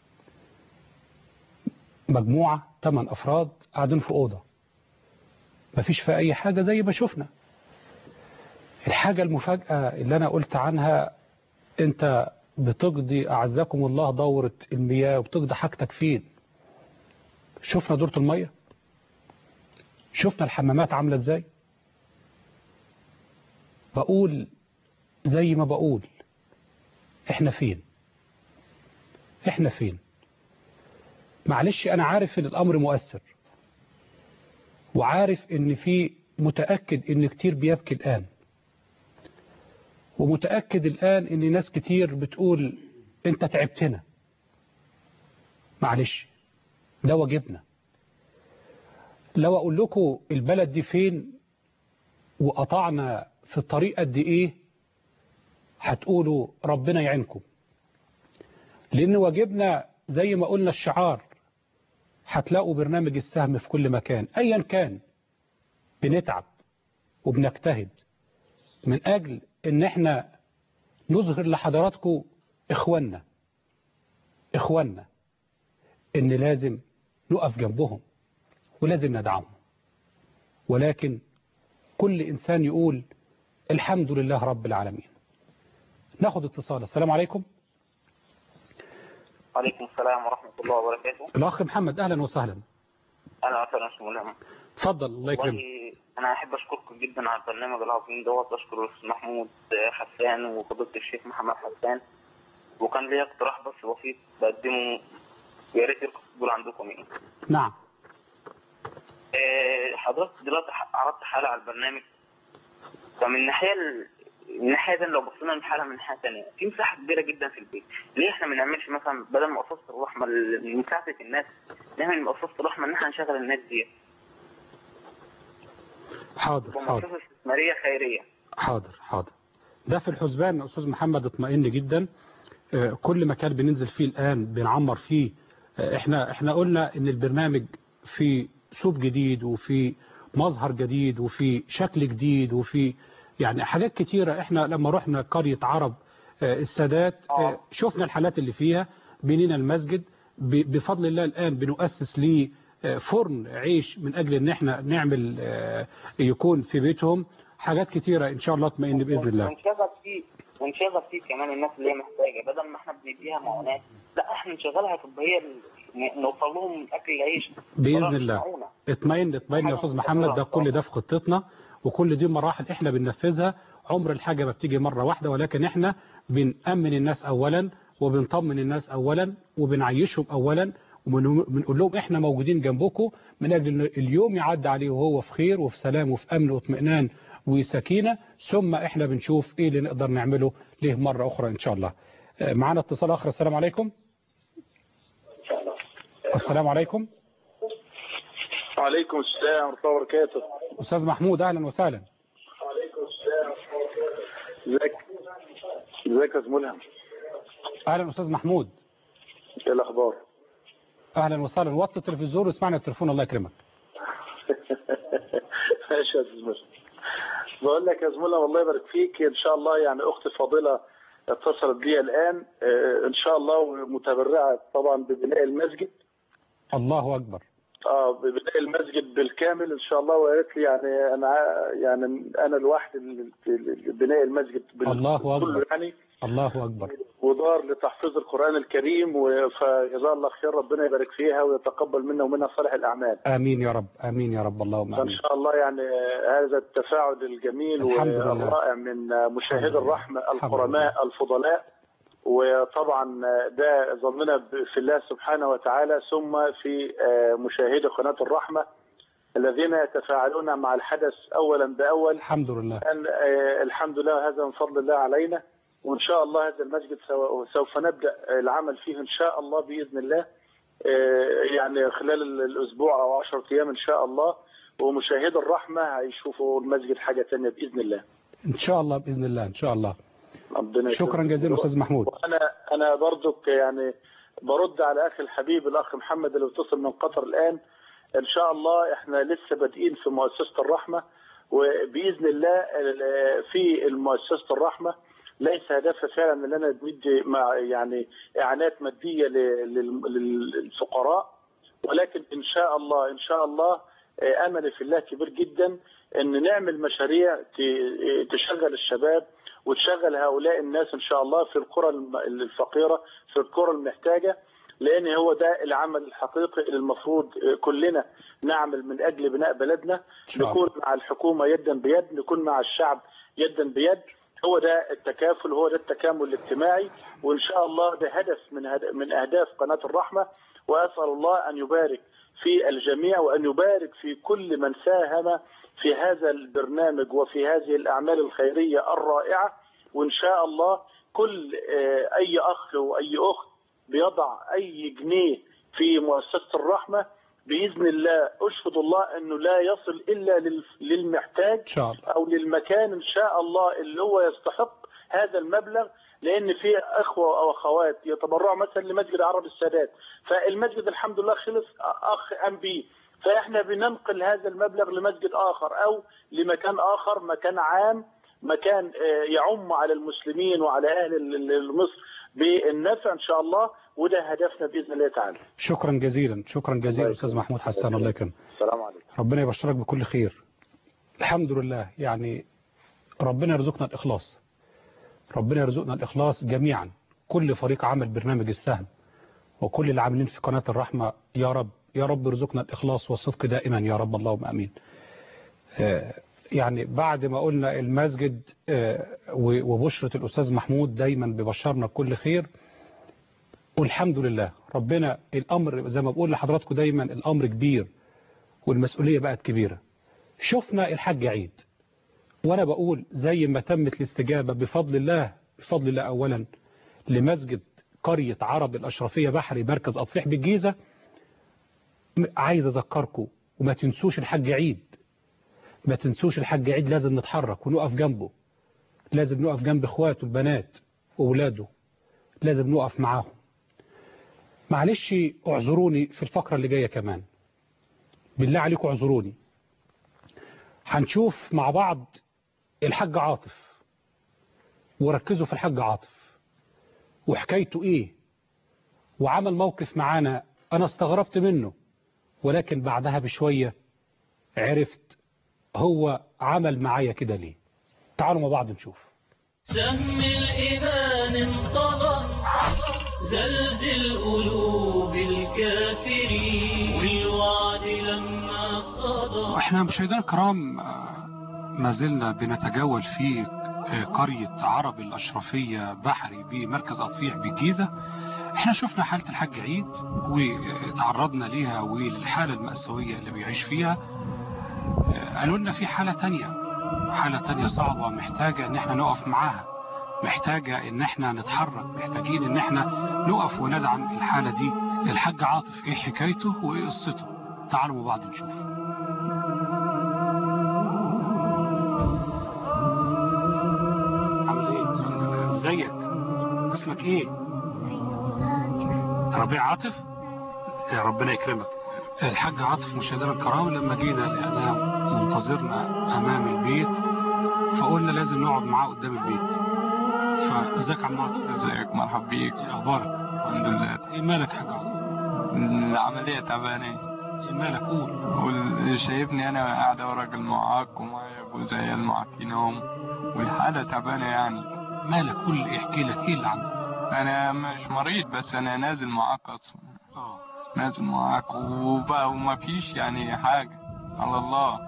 مجموعة 8 أفراد قاعدين في أوضة مفيش فيها أي حاجة زي ما شفنا الحاجة المفاجأة اللي أنا قلت عنها أنت بتقضي أعزكم الله دورة المياه وبتقضي حاجتك فين شفنا دورة المية شفنا الحمامات عاملة ازاي بقول زي ما بقول احنا فين احنا فين معلش انا عارف ان الامر مؤثر وعارف ان في متأكد ان كتير بيبكي الان ومتأكد الان ان ناس كتير بتقول انت تعبتنا معلش ده واجبنا لو اقول لكم البلد دي فين وقطعنا في الطريق قد ايه هتقولوا ربنا يعينكم لان واجبنا زي ما قلنا الشعار هتلاقوا برنامج السهم في كل مكان ايا كان بنتعب وبنجتهد من اجل ان احنا نظهر لحضراتكم اخواننا اخواننا ان لازم نقف جنبهم ولازم ندعمهم ولكن كل انسان يقول الحمد لله رب العالمين ناخد اتصال السلام عليكم وعليكم السلام ورحمة الله وبركاته الاخ محمد اهلا وسهلا أنا أسأل اسم ملهم اتفضل الله يكرمك والله أنا أحب أشكركم جدا على البرنامج العظيم دوت أشكر الأستاذ محمود حسان وفضيلة الشيخ محمد حسان وكان ليا اقتراح بس بسيط بقدمه يا ريت تقبلوا عندكم يعني نعم آه، حضرتك دلوقتي ح- عرضت حالة على البرنامج فمن الناحية ال- من الناحية دي لو بصينا للحالة من ناحية تانية في مساحة كبيرة جدا في البيت ليه احنا ما نعملش مثلا بدل مؤسسة الرحمة لمساعدة الناس نعمل مؤسسة الرحمة ان احنا نشغل الناس دي حاضر حاضر ومؤسسة استثمارية خيرية حاضر حاضر ده في الحسبان أستاذ محمد اطمئن جدا آه، كل مكان بننزل فيه الآن بنعمر فيه آه، احنا احنا قلنا ان البرنامج في سوب جديد وفي مظهر جديد وفي شكل جديد وفي يعني حاجات كتيرة احنا لما رحنا قرية عرب آه، السادات آه، شفنا الحالات اللي فيها بنينا المسجد ب- بفضل الله الآن بنؤسس ليه آه، فرن عيش من أجل ان احنا نعمل آه، يكون في بيتهم حاجات كتيرة ان شاء الله اطمئن بإذن الله ونشغل فيه ونشغل فيه كمان الناس اللي هي محتاجه بدل ما احنا بنديها معونات لا احنا نشغلها تبقى هي ال- ن- نوصل لهم اكل العيش باذن خلاص الله معونة. اطمئن اطمئن يا استاذ محمد ده كل ده في خطتنا وكل دي مراحل احنا بننفذها عمر الحاجه ما بتيجي مره واحده ولكن احنا بنامن الناس اولا وبنطمن الناس اولا وبنعيشهم اولا وبنقول لهم احنا موجودين جنبكم من اجل ان اليوم يعدي عليه وهو في خير وفي سلام وفي امن واطمئنان وسكينه ثم احنا بنشوف ايه اللي نقدر نعمله ليه مره اخرى ان شاء الله آه، معانا اتصال اخر السلام عليكم السلام عليكم وعليكم السلام ورحمة الله وبركاته استاذ محمود اهلا وسهلا ازيك ازيك يا ملهم اهلا استاذ محمود ايه الاخبار اهلا وسهلا وطي التلفزيون واسمعنا التليفون الله يكرمك ماشي يا زميلة بقول لك يا زميلة والله يبارك فيك ان شاء الله يعني اختي فاضلة اتصلت بي الان آه، ان شاء الله متبرعة طبعا ببناء المسجد الله اكبر اه ببناء المسجد بالكامل ان شاء الله وقالت لي يعني انا ع- يعني انا لوحدي اللي- اللي- بناء المسجد بال- الله كله أكبر. يعني الله اكبر ودار لتحفيظ القرآن الكريم و- فجزاها الله خير ربنا يبارك فيها ويتقبل منا ومنها صالح الأعمال امين يا رب امين يا رب اللهم فإن امين شاء الله يعني هذا التفاعل الجميل الحمد لله. والرائع من مشاهدي الحمد لله. الرحمة الحمد الكرماء الفضلاء وطبعا ده ظننا ب- في الله سبحانه وتعالى ثم في مشاهدي قناة الرحمة الذين يتفاعلون مع الحدث أولا بأول الحمد لله أن آه، الحمد لله هذا من فضل الله علينا وإن شاء الله هذا المسجد سو- سوف نبدأ العمل فيه إن شاء الله بإذن الله آه، يعني خلال ال- الأسبوع أو 10 أيام إن شاء الله ومشاهد الرحمة هيشوفوا المسجد حاجة تانية بإذن الله ان شاء الله باذن الله ان شاء الله ربنا شكرا يكرمك. جزيلا استاذ محمود وأنا أنا برضك يعني برد على أخي الحبيب الأخ محمد اللي بيتصل من قطر الآن إن شاء الله إحنا لسه بادئين في مؤسسة الرحمة وبإذن الله ال- في مؤسسة الرحمة ليس هدفها فعلا ان انا ندي مع يعني اعانات ماديه ل- لل- للفقراء ولكن ان شاء الله ان شاء الله آه، امل في الله كبير جدا ان نعمل مشاريع ت- تشغل الشباب وتشغل هؤلاء الناس ان شاء الله في القرى الم- الفقيره في القرى المحتاجه لان هو ده العمل الحقيقي اللي المفروض آه، كلنا نعمل من اجل بناء بلدنا شاء الله. نكون مع الحكومه يدا بيد نكون مع الشعب يدا بيد هو ده التكافل هو ده التكامل الاجتماعي وان شاء الله ده هدف من هد- من اهداف قناه الرحمه واسال الله ان يبارك في الجميع وان يبارك في كل من ساهم في هذا البرنامج وفي هذه الاعمال الخيريه الرائعه وان شاء الله كل آه، اي اخ واي اخت بيضع اي جنيه في مؤسسه الرحمه باذن الله اشهد الله انه لا يصل الا لل- للمحتاج ان شاء الله او للمكان ان شاء الله اللي هو يستحق هذا المبلغ لان في اخوه او اخوات يتبرعوا مثلا لمسجد عرب السادات فالمسجد الحمد لله خلص اخ ام بي فاحنا بننقل هذا المبلغ لمسجد اخر او لمكان اخر مكان عام مكان آه، يعم على المسلمين وعلى اهل ال- ال- مصر بالنفع ان شاء الله وده هدفنا باذن الله تعالى شكرا جزيلا شكرا جزيلا استاذ محمود حسان الله يكرمك السلام عليكم ربنا يبشرك بكل خير الحمد لله يعني ربنا يرزقنا الإخلاص ربنا يرزقنا الإخلاص جميعا كل فريق عمل برنامج السهم وكل العاملين في قناة الرحمة يا رب يا رب يرزقنا الإخلاص والصدق دائما يا رب اللهم أمين آه، يعني بعد ما قلنا المسجد آه، و- وبشرة الأستاذ محمود دايما ببشرنا بكل خير والحمد لله ربنا الأمر زي ما بقول لحضراتكم دايما الأمر كبير والمسؤولية بقت كبيرة شفنا الحج عيد وانا بقول زي ما تمت الاستجابة بفضل الله بفضل الله اولا لمسجد قرية عرب الاشرفية بحري مركز اطفيح بالجيزة م- عايز اذكركم وما تنسوش الحج عيد ما تنسوش الحج عيد لازم نتحرك ونقف جنبه لازم نقف جنب اخواته البنات واولاده لازم نقف معاهم معلش اعذروني في الفقرة اللي جاية كمان بالله عليكم اعذروني هنشوف مع بعض الحاج عاطف وركزوا في الحاج عاطف وحكايته ايه وعمل موقف معانا انا استغربت منه ولكن بعدها بشوية عرفت هو عمل معايا كده ليه تعالوا مع بعض نشوف سهم الإيمان انطلق زلزل قلوب الكافرين والوعد لما صدى احنا مشاهدينا الكرام آه، ما زلنا بنتجول في آه، قرية عرب الأشرفية بحري بمركز أطفيح بالجيزة احنا شفنا حالة الحاج عيد وتعرضنا ليها وللحالة المأساوية اللي بيعيش فيها آه، قالوا لنا في حالة تانية حالة تانية صعبة محتاجة ان احنا نقف معاها محتاجة ان احنا نتحرك محتاجين ان احنا نقف وندعم الحالة دي الحاج عاطف ايه حكايته وايه قصته تعالوا مع بعض نشوف عامل ايه ازيك اسمك ايه ربيع عاطف يا ربنا يكرمك الحاج عاطف مشاهدينا الكرام لما جينا لقيناه منتظرنا امام البيت فقلنا لازم نقعد معاه قدام البيت فازيك يا عم عاطف ازيك مرحب بيك ايه اخبارك الحمد لله ايه مالك يا حاج عاطف العملية تعبانة ايه مالك قول وال- شايفني انا قاعد راجل معاق ومعايا جوز عيال معاقينهم والحالة تعبانة يعني مالك قول لي احكي لك ايه اللي عندك انا مش مريض بس انا نازل معاق اصلا اه نازل معاق وبقى وما فيش يعني حاجة على الله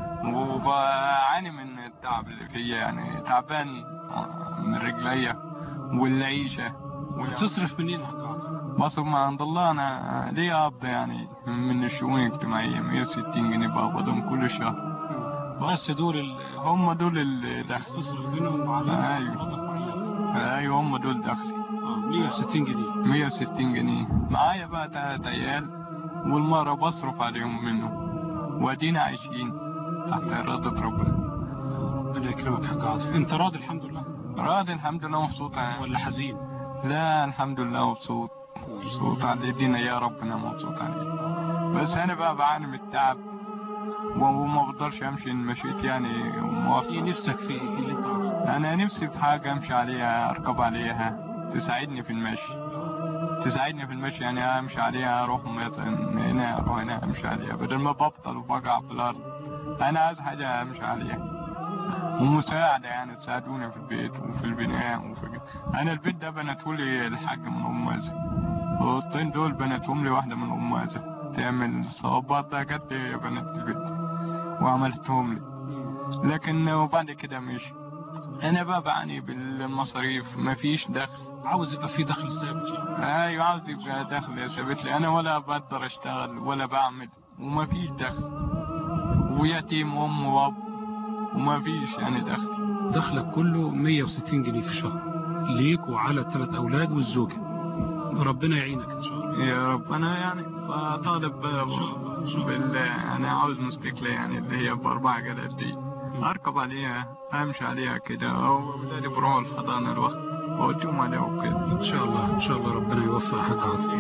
وبعاني من التعب اللي فيا يعني تعبان من رجليا والعيشة بتصرف منين يا حاج عاطف بصرف من عند الله انا ليا قبض يعني من الشؤون الاجتماعية 160 جنيه بقبضهم كل شهر بس دول ال... هم دول اللي دخل تصرف منهم على ايوه مراتك وعيالك ايوه هم دول دخلي اه 160 جنيه 160 جنيه معايا بقى تلات عيال والمرة بصرف عليهم منه وادينا عايشين تحت إرادة ربنا ربنا يكرمك يا حاج عاطف انت راضي الحمد لله راضي الحمد لله مبسوط يعني. ولا حزين لا الحمد لله مبسوط مبسوط على ايدينا يا ربنا مبسوط عليه بس انا بقى بعاني من التعب وما بقدرش امشي ان مشيت يعني ايه مواصلة نفسك في ايه اللي انت عاوزه انا نفسي في حاجة امشي عليها اركب عليها تساعدني في المشي تساعدني في المشي يعني امشي عليها اروح مثلا هنا اروح هنا امشي عليها بدل ما ببطل وبقع في الارض انا عايز حاجة امشي عليها ومساعدة يعني تساعدوني في البيت وفي البناء وفي انا البيت ده بنتولي الحاج من ام مازن والطين دول بنتهم لي واحدة من ام مازن تعمل صوابات ده جت لي بنت البيت وعملتهم لي لكن وبعد كده مش انا بقى بعاني بالمصاريف مفيش دخل عاوز يبقى في دخل ثابت يعني ايوه عاوز يبقى دخل يا ثابت لي انا ولا بقدر اشتغل ولا بعمل ومفيش دخل ويتيم وام واب ومفيش يعني دخل دخلك كله 160 جنيه في الشهر ليك وعلى ثلاث اولاد والزوجه ربنا يعينك ان شاء الله يا رب انا يعني بطالب بال انا عاوز مستكلة يعني اللي هي باربع جلد دي اركب عليها امشي عليها كده واولادي بروحوا الحضانة الوقت واوديهم عليها وكده ان شاء الله ان شاء الله ربنا يوفق حاج عاطف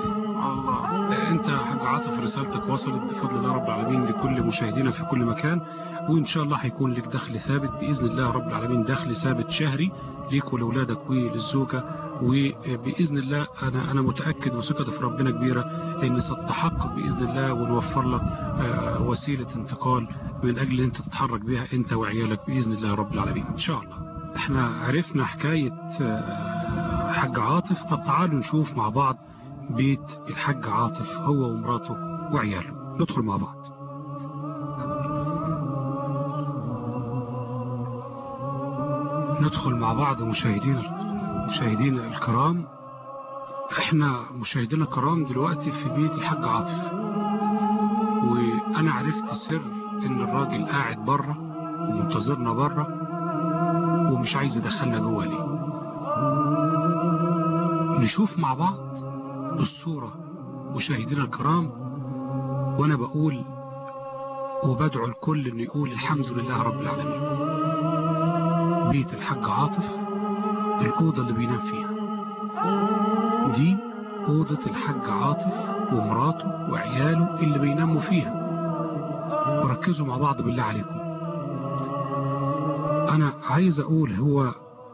الله انت يا حاج عاطف رسالتك وصلت بفضل الله رب العالمين لكل مشاهدينا في كل مكان وان شاء الله هيكون لك دخل ثابت باذن الله رب العالمين دخل ثابت شهري ليك ولأولادك وللزوجة وبإذن الله أنا أنا متأكد وثقتي في ربنا كبيرة إن ستتحقق بإذن الله ونوفر لك آه، وسيلة انتقال من أجل أنت تتحرك بها أنت وعيالك بإذن الله رب العالمين إن شاء الله احنا عرفنا حكاية آه، حاج عاطف طب تعالوا نشوف مع بعض بيت الحاج عاطف هو ومراته وعياله ندخل مع بعض ندخل مع بعض مشاهدينا مشاهدينا الكرام احنا مشاهدينا الكرام دلوقتي في بيت الحاج عاطف وانا عرفت السر ان الراجل قاعد بره ومنتظرنا بره ومش عايز يدخلنا جوه ليه نشوف مع بعض الصورة مشاهدينا الكرام وانا بقول وبدعو الكل انه يقول الحمد لله رب العالمين بيت الحاج عاطف الأوضة اللي بينام فيها دي أوضة الحاج عاطف ومراته وعياله اللي بيناموا فيها وركزوا مع بعض بالله عليكم أنا عايز أقول هو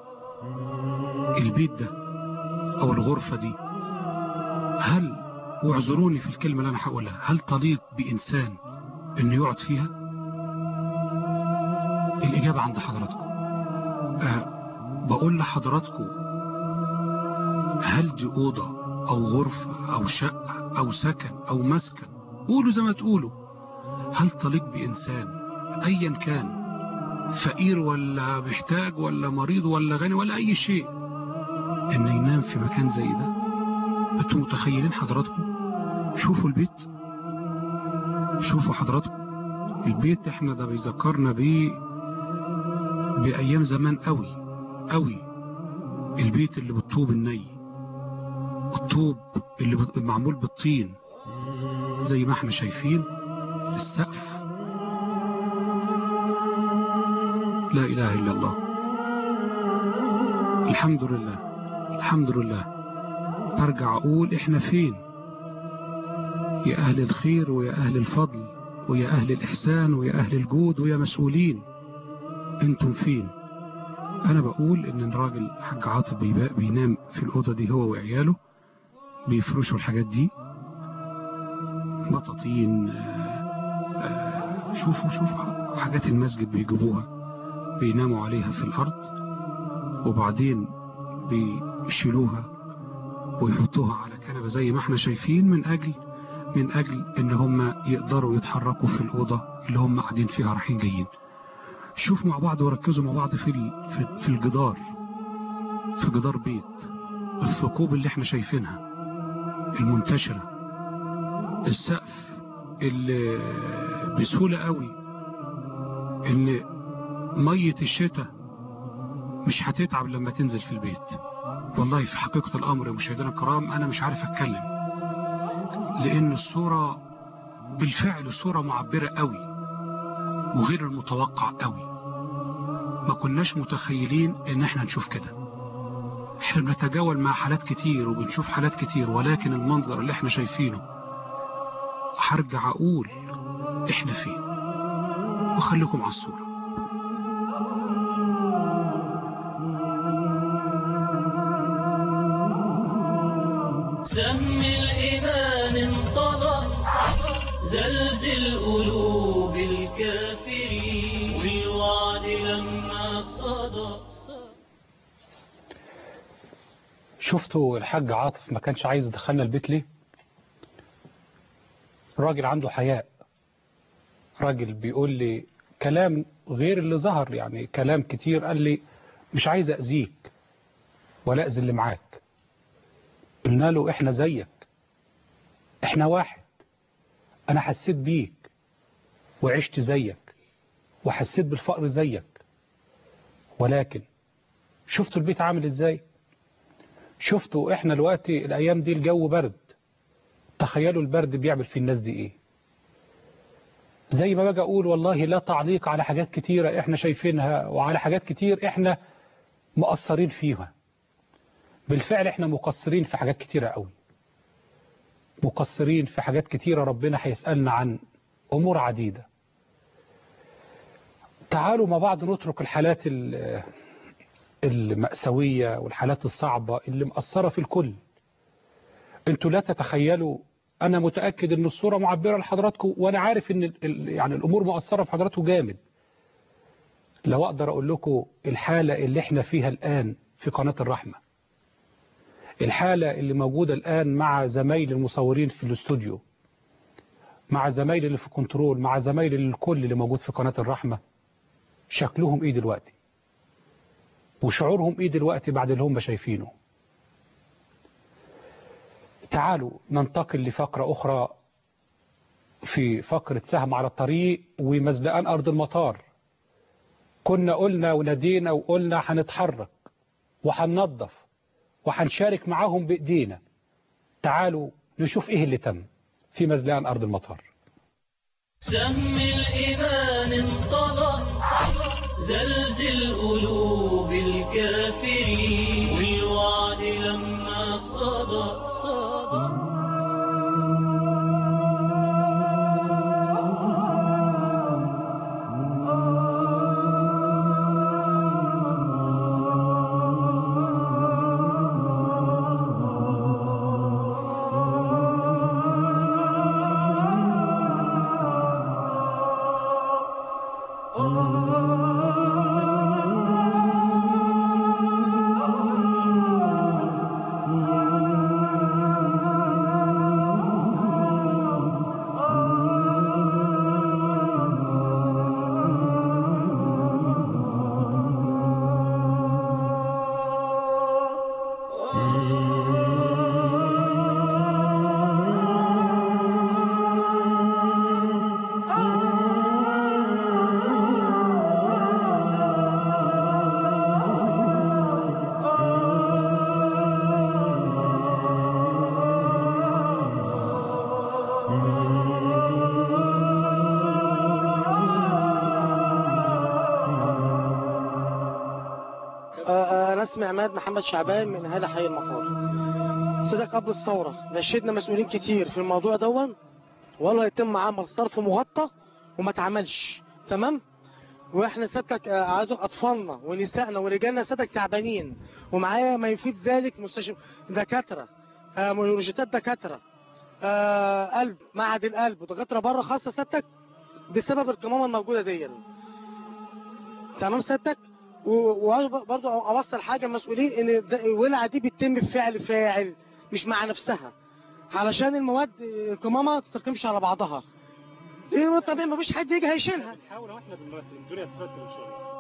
البيت ده أو الغرفة دي هل واعذروني في الكلمة اللي أنا هقولها هل تليق بإنسان إنه يقعد فيها؟ الإجابة عند حضراتكم آه بقول لحضراتكم هل دي أوضة أو غرفة أو شقة أو سكن أو مسكن قولوا زي ما تقولوا هل تليق بإنسان أيا كان فقير ولا محتاج ولا مريض ولا غني ولا أي شيء إنه ينام في مكان زي ده أنتوا متخيلين حضراتكم شوفوا البيت شوفوا حضراتكم البيت احنا ده بيذكرنا بيه بأيام زمان قوي قوي البيت اللي بالطوب الني الطوب اللي بت- معمول بالطين زي ما احنا شايفين السقف لا إله إلا الله الحمد لله الحمد لله برجع أقول إحنا فين يا أهل الخير ويا أهل الفضل ويا أهل الإحسان ويا أهل الجود ويا مسؤولين أنتم فين أنا بقول إن الراجل حاج عاطف بيبا- بينام في الأوضة دي هو وعياله بيفرشوا الحاجات دي بطاطين آه، آه، شوفوا شوفوا حاجات المسجد بيجيبوها بيناموا عليها في الأرض وبعدين بيشيلوها ويحطوها على كنبة زي ما احنا شايفين من أجل من أجل إن هم يقدروا يتحركوا في الأوضة اللي هم قاعدين فيها رايحين جايين شوفوا مع بعض وركزوا مع بعض في ال- في- في الجدار في جدار بيت الثقوب اللي احنا شايفينها المنتشرة السقف اللي بسهولة قوي ان مية الشتاء مش هتتعب لما تنزل في البيت والله في حقيقة الأمر يا مشاهدينا الكرام أنا مش عارف أتكلم لأن الصورة بالفعل صورة معبرة قوي وغير المتوقع قوي ما كناش متخيلين ان احنا نشوف كده احنا بنتجاول مع حالات كتير وبنشوف حالات كتير ولكن المنظر اللي احنا شايفينه هرجع اقول احنا فين وخليكم على الصورة سهم الإيمان انطلق زلزل قلوب الكافرين والوعد لما صدق شفتوا الحاج عاطف ما كانش عايز يدخلنا البيت ليه راجل عنده حياء راجل بيقول لي كلام غير اللي ظهر يعني كلام كتير قال لي مش عايز أذيك ولا أذي اللي معاك قلنا له احنا زيك احنا واحد انا حسيت بيك وعشت زيك وحسيت بالفقر زيك ولكن شفتوا البيت عامل ازاي شفتوا احنا الوقت الايام دي الجو برد تخيلوا البرد بيعمل في الناس دي ايه زي ما باجي اقول والله لا تعليق على حاجات كتيرة احنا شايفينها وعلى حاجات كتير احنا مقصرين فيها بالفعل احنا مقصرين في حاجات كتيرة قوي مقصرين في حاجات كتيرة ربنا هيسألنا عن امور عديدة تعالوا مع بعض نترك الحالات ال- المأساوية والحالات الصعبة اللي مأثرة في الكل انتوا لا تتخيلوا انا متأكد ان الصورة معبرة لحضراتكم وانا عارف ان ال- ال- يعني الامور مؤثرة في حضراتكم جامد لو اقدر اقول لكم الحالة اللي احنا فيها الان في قناة الرحمة الحالة اللي موجودة الان مع زمايل المصورين في الاستوديو مع زمايل اللي في كنترول مع زمايل الكل اللي موجود في قناة الرحمة شكلهم ايه دلوقتي وشعورهم ايه دلوقتي بعد اللي هم شايفينه تعالوا ننتقل لفقرة أخرى في فقرة سهم على الطريق ومزلقان أرض المطار كنا قلنا ونادينا وقلنا هنتحرك وهننظف وهنشارك معاهم بإيدينا تعالوا نشوف إيه اللي تم في مزلقان أرض المطار سهم الإيمان انطلق زلزل قلوب الكافرين والوعد لما صدق صدق آه، انا اسمي عماد محمد شعبان من اهالي حي المطار سيدك قبل الثوره نشدنا مسؤولين كتير في الموضوع دون والله يتم عمل صرف مغطى وما اتعملش تمام واحنا سيادتك آه، عايزك اطفالنا ونسائنا ورجالنا سيادتك تعبانين ومعايا ما يفيد ذلك مستشفى دكاتره آه، روجيتات دكاتره آه، قلب معهد القلب ودكاتره بره خاصه سيادتك بسبب القمامه الموجوده دي تمام سيادتك وبرضه اوصل حاجه المسؤولين ان الد- الولعه دي بتتم بفعل فاعل مش مع نفسها علشان المواد القمامه ما تتركمش على بعضها ايه طبيعي مفيش حد يجي هيشيلها بنحاول اهو احنا بنرتب الدنيا تترتب ان شاء الله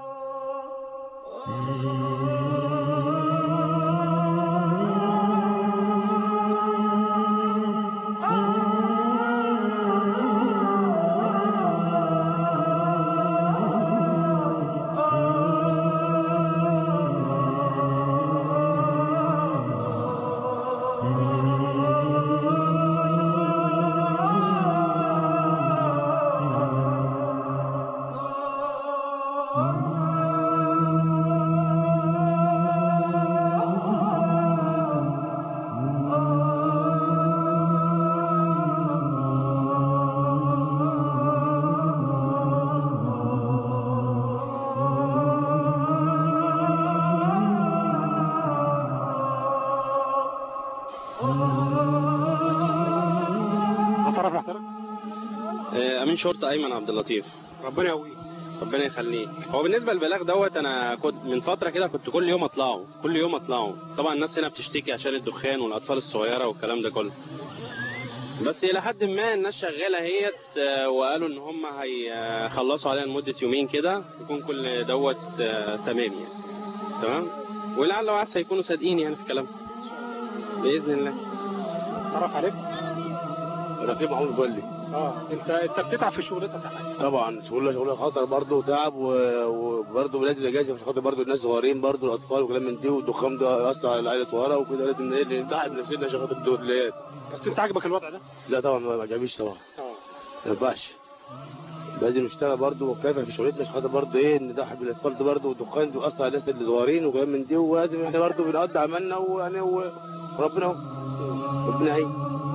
هتعرف نحترق آه، امين شرطه ايمن عبد اللطيف ربنا يقويك ربنا يخليك هو بالنسبه للبلاغ دوت انا كنت من فتره كده كنت كل يوم اطلعه كل يوم اطلعه طبعا الناس هنا بتشتكي عشان الدخان والاطفال الصغيره والكلام ده كله بس الى حد ما الناس شغاله اهيت آه، وقالوا ان هم هيخلصوا عليها لمده يومين كده يكون كل دوت آه، تمام يعني تمام ولعل وعسى يكونوا صادقين يعني في كلامهم باذن الله تعرف عليك رقيب محمود بولي اه انت انت بتتعب في شغلتك يا حاج طبعا شغل شغل خطر برضه وتعب و- وبرضه ولاد الاجازه عشان خاطر برضه الناس صغيرين برضه الاطفال وكلام من دي والدخان ده يأثر على العيله الصغيره وكده لازم ايه نتعب نفسنا عشان خاطر الدوليات بس انت عاجبك الوضع ده؟ لا طبعا ما عجبنيش طبعا اه ما ينفعش لازم نشتغل برضه وكيف في شغلتنا عشان خاطر برضه ايه نضحي بالاطفال ده برضه والدخان ده يأثر على الناس اللي صغيرين وكلام من دي ولازم احنا برضه بنقضي عملنا ويعني و- وربنا اهو ربنا يعين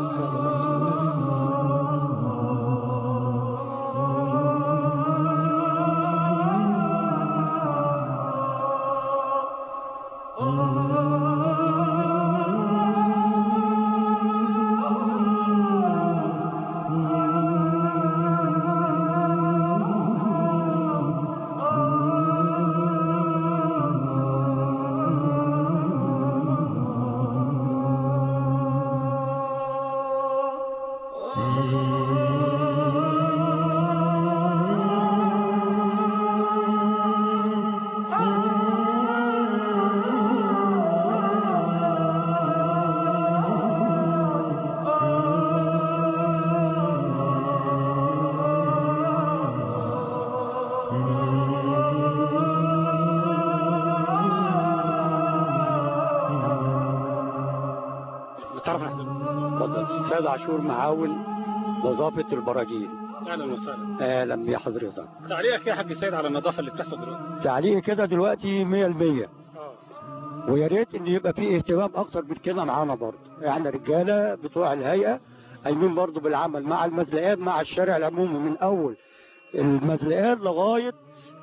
بتعرف نحترق اتفضل سيد عاشور معاون نظافة البراجيل اهلا وسهلا اهلا بيا حضرتك تعليقك يا حاج سيد على النظافه اللي بتحصل دلوقتي تعليق كده دلوقتي 100% اه ويا ريت ان يبقى فيه اهتمام اكتر من كده معانا برضه احنا رجاله بتوع الهيئه قايمين برضه بالعمل مع المزلقات مع الشارع العمومي من اول المزلقات لغايه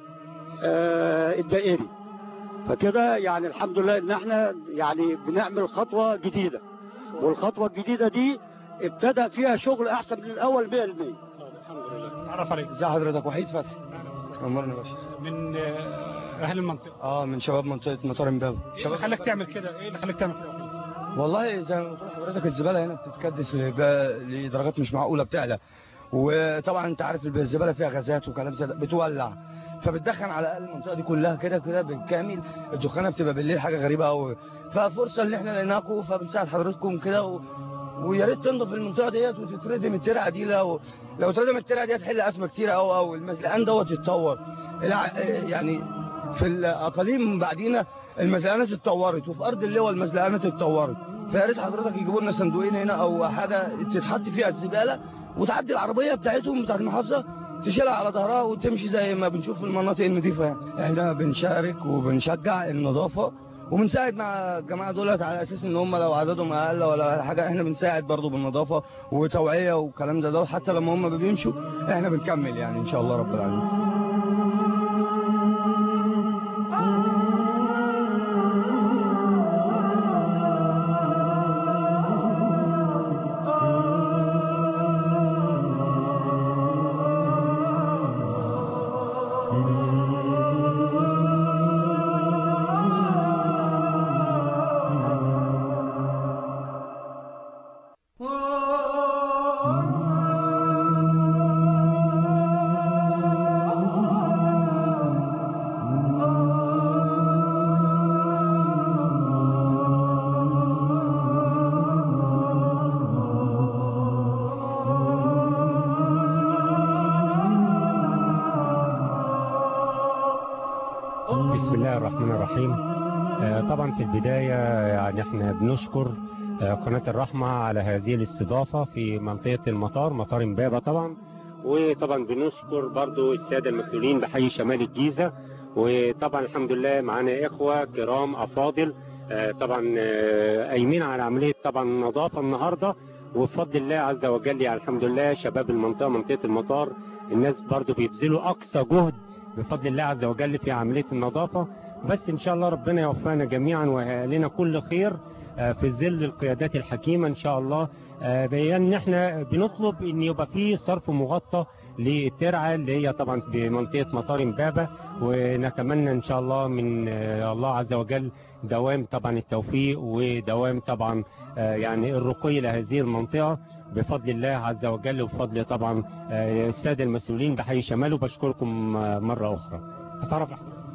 آه الدائري فكده يعني الحمد لله ان احنا يعني بنعمل خطوه جديده والخطوه الجديده دي ابتدى فيها شغل احسن من الاول 100% الحمد لله تعرف عليك ازي حضرتك وحيد فتحي امرني يا باشا من آه، اهل المنطقه اه من شباب منطقه مطار امبابه ايه اللي خلاك تعمل كده ايه اللي خلاك تعمل كده والله زي ما بتقول حضرتك الزباله هنا بتتكدس لب- لدرجات مش معقوله بتعلى وطبعا انت عارف الزباله فيها غازات وكلام زي ده بتولع فبتدخن على الاقل المنطقه دي كلها كده كده بالكامل الدخانه بتبقى بالليل حاجه غريبه قوي ففرصه اللي احنا لقيناكم فبنساعد حضراتكم كده و... ويا ريت تنضف المنطقه ديت وتتردم الترعه دي لو لو اتردم الترعه دي هتحل ازمه كتير قوي قوي المزلقان دوت يتطور الع- يعني في الاقاليم بعدينا المزلقانات اتطورت وفي ارض اللواء المزلقانات اتطورت فيا ريت حضرتك يجيبوا لنا صندوقين هنا او حاجه تتحط فيها الزباله وتعدي العربيه بتاعتهم بتاعت المحافظه تشيلها على ظهرها وتمشي زي ما بنشوف في المناطق النظيفه يعني احنا بنشارك وبنشجع النظافه وبنساعد مع الجماعه دولت على اساس ان هم لو عددهم اقل ولا حاجه احنا بنساعد برضو بالنظافه وتوعيه وكلام زي ده حتى لما هم بيمشوا احنا بنكمل يعني ان شاء الله رب العالمين بسم الله الرحمن الرحيم آه، طبعا في البداية يعني احنا بنشكر آه، قناة الرحمة على هذه الاستضافة في منطقة المطار مطار امبابة طبعا وطبعا بنشكر برضو السادة المسؤولين بحي شمال الجيزة وطبعا الحمد لله معانا إخوة كرام أفاضل آه، طبعا آه، قايمين على عملية طبعا النظافة النهاردة وبفضل الله عز وجل يعني الحمد لله شباب المنطقة منطقة المطار الناس برضو بيبذلوا أقصى جهد بفضل الله عز وجل في عملية النظافة بس إن شاء الله ربنا يوفقنا جميعا ويهالنا كل خير آه، في ظل القيادات الحكيمة إن شاء الله آه، بيان احنا بنطلب ان يبقى في صرف مغطى للترعة اللي هي طبعا بمنطقة مطار امبابة ونتمنى ان شاء الله من آه، الله عز وجل دوام طبعا التوفيق ودوام طبعا آه، يعني الرقي لهذه المنطقة بفضل الله عز وجل وبفضل طبعا آه، السادة المسؤولين بحي شمال وبشكركم آه، مرة أخرى أتعرف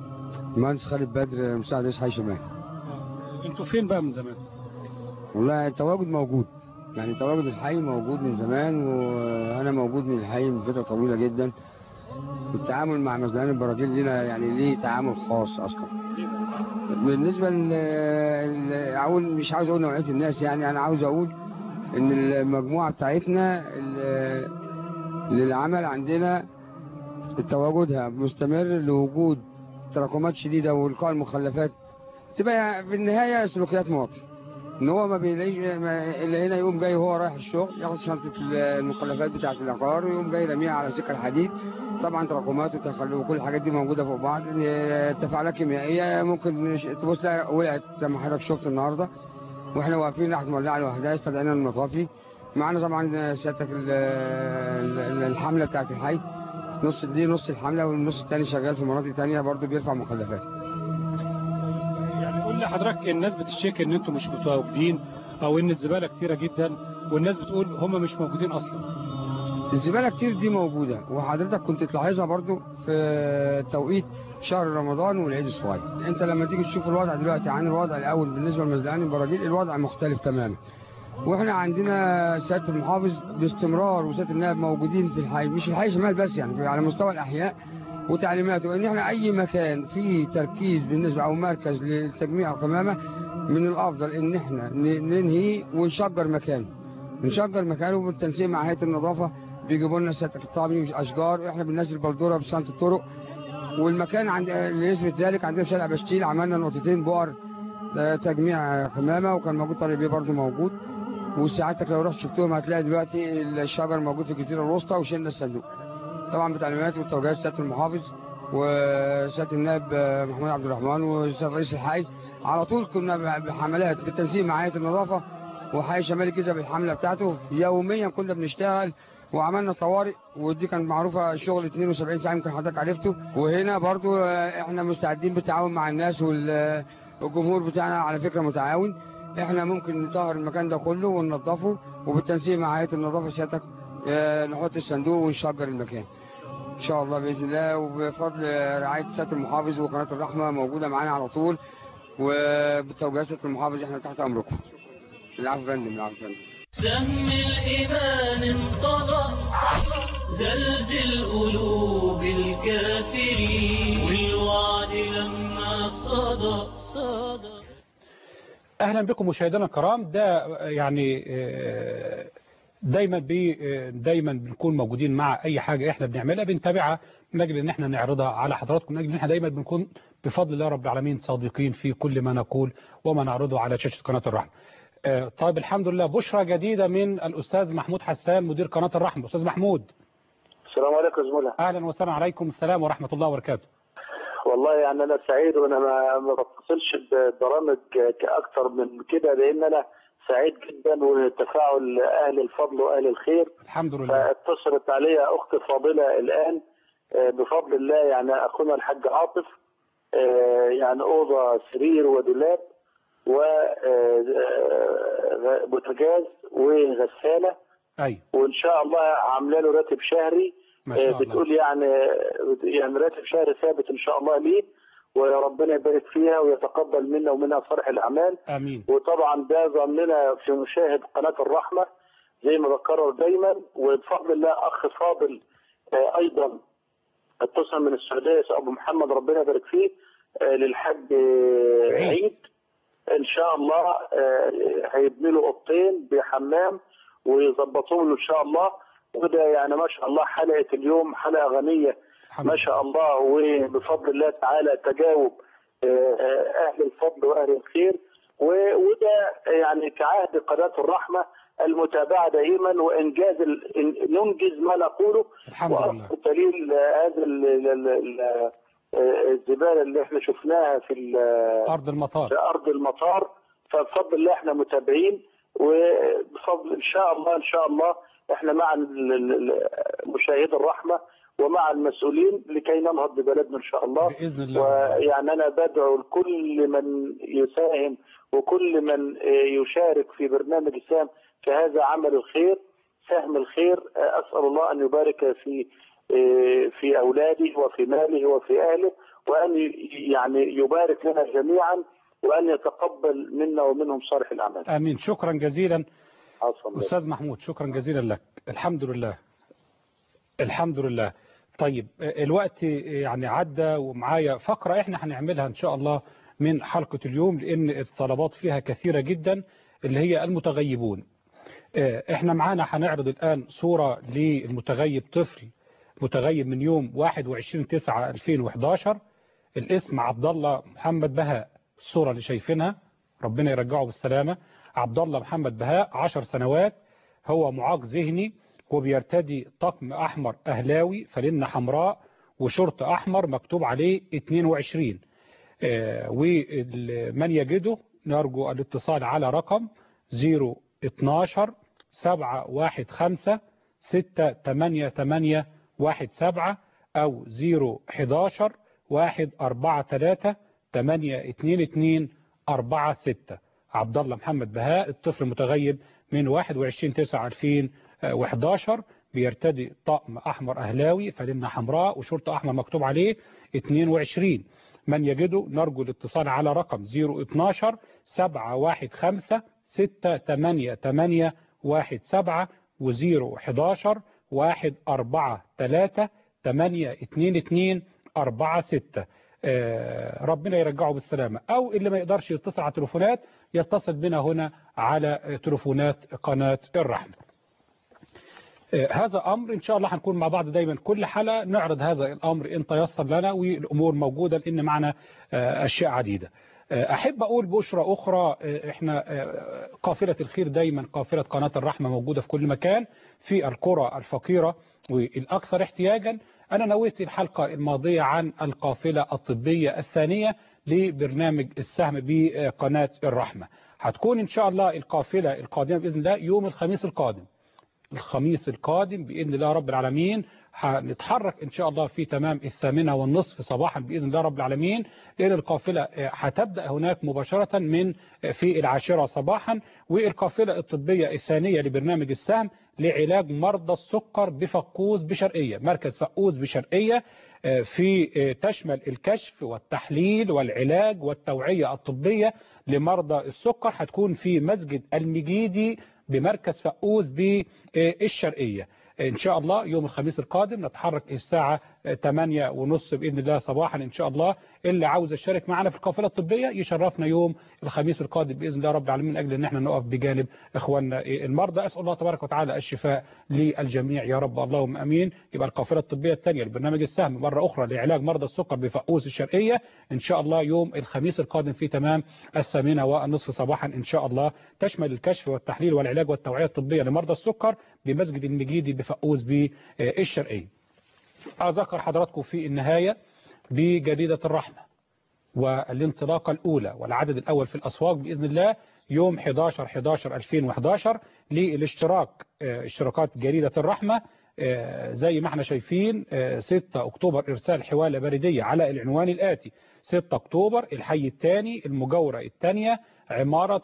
مهندس خالد بدر مساعد رئيس حي شمال انتوا فين بقى من زمان والله التواجد موجود يعني تواجد الحي موجود من زمان وانا موجود من الحي من فتره طويله جدا التعامل مع مزدان البراجيل لنا يعني ليه تعامل خاص اصلا بالنسبه ل ل- اقول مش عاوز اقول نوعيه الناس يعني انا عاوز اقول ان المجموعه بتاعتنا ال- للعمل عندنا تواجدها مستمر لوجود تراكمات شديده والقاء المخلفات تبقى في النهايه سلوكيات مواطن ان هو ما بيلاقيش ما- الا هنا يقوم جاي وهو رايح الشغل ياخد شنطه المخلفات بتاعه العقار ويقوم جاي راميها على سكه الحديد طبعا تراكمات وتخلف وكل الحاجات دي موجوده فوق بعض إن تفاعلات كيميائيه ممكن نش- تبص تلاقي وقعت زي ما حضرتك شفت النهارده واحنا واقفين راحت مولعه لوحدها استدعينا المطافي معانا طبعا سيادتك ال- ال- الحمله بتاعه الحي نص دي نص الحمله والنص الثاني شغال في مناطق ثانيه برضه بيرفع مخلفات يعني قول لي حضرتك الناس بتشتكي ان انتوا مش متواجدين او ان الزبالة كتيرة جدا والناس بتقول هم مش موجودين اصلا الزبالة كتير دي موجودة وحضرتك كنت تلاحظها برضو في توقيت شهر رمضان والعيد الصغير انت لما تيجي تشوف الوضع دلوقتي عن الوضع الاول بالنسبة لمزدان البراجيل الوضع مختلف تماما واحنا عندنا سيادة المحافظ باستمرار وسيادة النائب موجودين في الحي مش الحي شمال بس يعني في- على مستوى الاحياء وتعليماته ان احنا اي مكان فيه تركيز بالنسبة او مركز لتجميع القمامة من الافضل ان احنا ن- ننهي ونشجر مكانه نشجر مكانه بالتنسيق مع هيئه النظافه بيجيبوا لنا سيادة الطعمي واشجار احنا بننزل بلدوره بسنه الطرق والمكان عند لنسبه ذلك عندنا في شارع بشتيل عملنا نقطتين بؤر آه، تجميع قمامه وكان موجود طارق بيه برضه موجود وساعتك لو رحت شفتهم هتلاقي دلوقتي الشجر موجود في الجزيره الوسطى وشلنا الصندوق طبعا بتعليمات وتوجيهات سياده المحافظ وسياده النائب آه، محمود عبد الرحمن وسياده رئيس الحي على طول كنا بحملات بالتنسيق مع هيئه النظافه وحي شمال الجيزه بالحمله بتاعته يوميا كنا بنشتغل وعملنا طوارئ ودي كانت معروفه شغل 72 ساعه يمكن حضرتك عرفته وهنا برضو آه، احنا مستعدين بالتعاون مع الناس وال- والجمهور بتاعنا على فكره متعاون احنا ممكن نطهر المكان ده كله وننظفه وبالتنسيق مع هيئه النظافه سيادتك آه، نحط الصندوق ونشجر المكان ان شاء الله باذن الله وبفضل رعايه سياده المحافظ وقناه الرحمه موجوده معانا على طول وبتوجيهات سياده المحافظ احنا تحت امركم العفو يا فندم العفو يا فندم سهم الإيمان انطلق زلزل قلوب الكافرين والوعد لما صدى صدى اهلا بكم مشاهدينا الكرام ده يعني آه، دايما بي دايما بنكون موجودين مع اي حاجه احنا بنعملها بنتابعها من اجل ان احنا نعرضها على حضراتكم من اجل ان احنا دايما بنكون بفضل الله رب العالمين صادقين في كل ما نقول وما نعرضه على شاشه قناه الرحمه. آه، طيب الحمد لله بشرى جديده من الاستاذ محمود حسان مدير قناه الرحمه استاذ محمود السلام عليكم زملاء اهلا وسهلا عليكم السلام ورحمه الله وبركاته. والله يعني انا سعيد وانا ما ما بتصلش ببرامج كاكثر من كده لان انا سعيد جدا وتفاعل اهل الفضل واهل الخير الحمد لله فاتصلت علي اختي فاضله الان آه، بفضل الله يعني اخونا الحاج عاطف آه، يعني اوضه سرير ودولاب وبوتاجاز وغساله ايوه وان شاء الله عامله له راتب شهري ما شاء آه، الله. بتقول يعني يعني راتب شهري ثابت ان شاء الله ليه وربنا يبارك فيها ويتقبل منا ومنها صالح الاعمال امين وطبعا ده ظننا في مشاهد قناه الرحمه زي ما بكرر دايما وبفضل الله اخ فاضل آه، ايضا اتصل من السعوديه ابو محمد ربنا يبارك فيه آه، للحج آه، عيد ان شاء الله آه، هيبني له اوضتين بحمام ويظبطوهم له ان شاء الله وده يعني ما شاء الله حلقه اليوم حلقه غنيه ما شاء الله وبفضل الله تعالى تجاوب آه، آه، اهل الفضل واهل الخير و- وده يعني كعهد قناه الرحمه المتابعه دائما وانجاز ال- إن- ننجز ما نقوله الحمد لله وأصل دليل آه، هذا ال- ال- ال- آه، الزباله اللي احنا شفناها في ال- ارض المطار في ارض المطار فبفضل الله احنا متابعين وبفضل ان شاء الله ان شاء الله احنا مع ال- ال- ال- مشاهدي الرحمه ومع المسؤولين لكي ننهض ببلدنا ان شاء الله باذن الله ويعني انا بدعو لكل من يساهم وكل من آه، يشارك في برنامج السهم في هذا عمل الخير سهم الخير آه، اسال الله ان يبارك في آه، في اولاده وفي ماله وفي اهله وان ي- يعني يبارك لنا جميعا وان يتقبل منا ومنهم صالح الاعمال. امين شكرا جزيلا عفوا استاذ محمود شكرا جزيلا لك الحمد لله الحمد لله طيب آه، الوقت يعني عدى ومعايا فقرة احنا هنعملها ان شاء الله من حلقة اليوم لان الطلبات فيها كثيرة جدا اللي هي المتغيبون آه، احنا معانا هنعرض الان صورة للمتغيب طفل متغيب من يوم 21 9 2011 الاسم عبد الله محمد بهاء الصورة اللي شايفينها ربنا يرجعه بالسلامة عبد الله محمد بهاء 10 سنوات هو معاق ذهني وبيرتدي طقم أحمر أهلاوي فلنة حمراء وشرط أحمر مكتوب عليه 22 آه، ومن يجده نرجو الاتصال على رقم 012 715 688 17 أو 011 143 822 46 عبد الله محمد بهاء الطفل المتغيب من 21 9 2011 بيرتدي طقم أحمر أهلاوي فلنة حمراء وشرطة أحمر مكتوب عليه 22 من يجده نرجو الاتصال على رقم 012 715 688 17 و011 143 822 46 آه، ربنا يرجعه بالسلامة أو اللي ما يقدرش يتصل على تليفونات يتصل بنا هنا على آه، تليفونات قناة الرحمة آه، هذا أمر إن شاء الله هنكون مع بعض دايما كل حلقة نعرض هذا الأمر إن تيسر لنا والأمور موجودة لأن معنا آه، أشياء عديدة آه، أحب أقول بأشرة أخرى آه، إحنا آه، قافلة الخير دايما قافلة قناة الرحمة موجودة في كل مكان في القرى الفقيرة والأكثر احتياجا أنا نويت الحلقة الماضية عن القافلة الطبية الثانية لبرنامج السهم بقناة الرحمة هتكون إن شاء الله القافلة القادمة بإذن الله يوم الخميس القادم الخميس القادم بإذن الله رب العالمين هنتحرك إن شاء الله في تمام الثامنة والنصف صباحا بإذن الله رب العالمين لأن القافلة هتبدأ هناك مباشرة من في العاشرة صباحا والقافلة الطبية الثانية لبرنامج السهم لعلاج مرضى السكر بفقوس بشرقية مركز فقوس بشرقية في تشمل الكشف والتحليل والعلاج والتوعية الطبية لمرضى السكر هتكون في مسجد المجيدي بمركز فقوس بالشرقية إن شاء الله يوم الخميس القادم نتحرك الساعة 8 ونص بإذن الله صباحا إن شاء الله اللي عاوز يشارك معنا في القافلة الطبية يشرفنا يوم الخميس القادم بإذن الله رب العالمين من أجل أن احنا نقف بجانب إخواننا المرضى أسأل الله تبارك وتعالى الشفاء للجميع يا رب اللهم أمين يبقى القافلة الطبية الثانية لبرنامج السهم مرة أخرى لعلاج مرضى السكر بفقوس الشرقية إن شاء الله يوم الخميس القادم في تمام الثامنة والنصف صباحا إن شاء الله تشمل الكشف والتحليل والعلاج والتوعية الطبية لمرضى السكر بمسجد المجيدي بفقوس بالشرقية أذكر حضراتكم في النهاية بجريدة الرحمة والانطلاقة الأولى والعدد الأول في الأسواق بإذن الله يوم 11 11 2011 للاشتراك اشتراكات جريدة الرحمة زي ما احنا شايفين 6 أكتوبر إرسال حوالة بريدية على العنوان الآتي 6 أكتوبر الحي الثاني المجاورة الثانية عمارة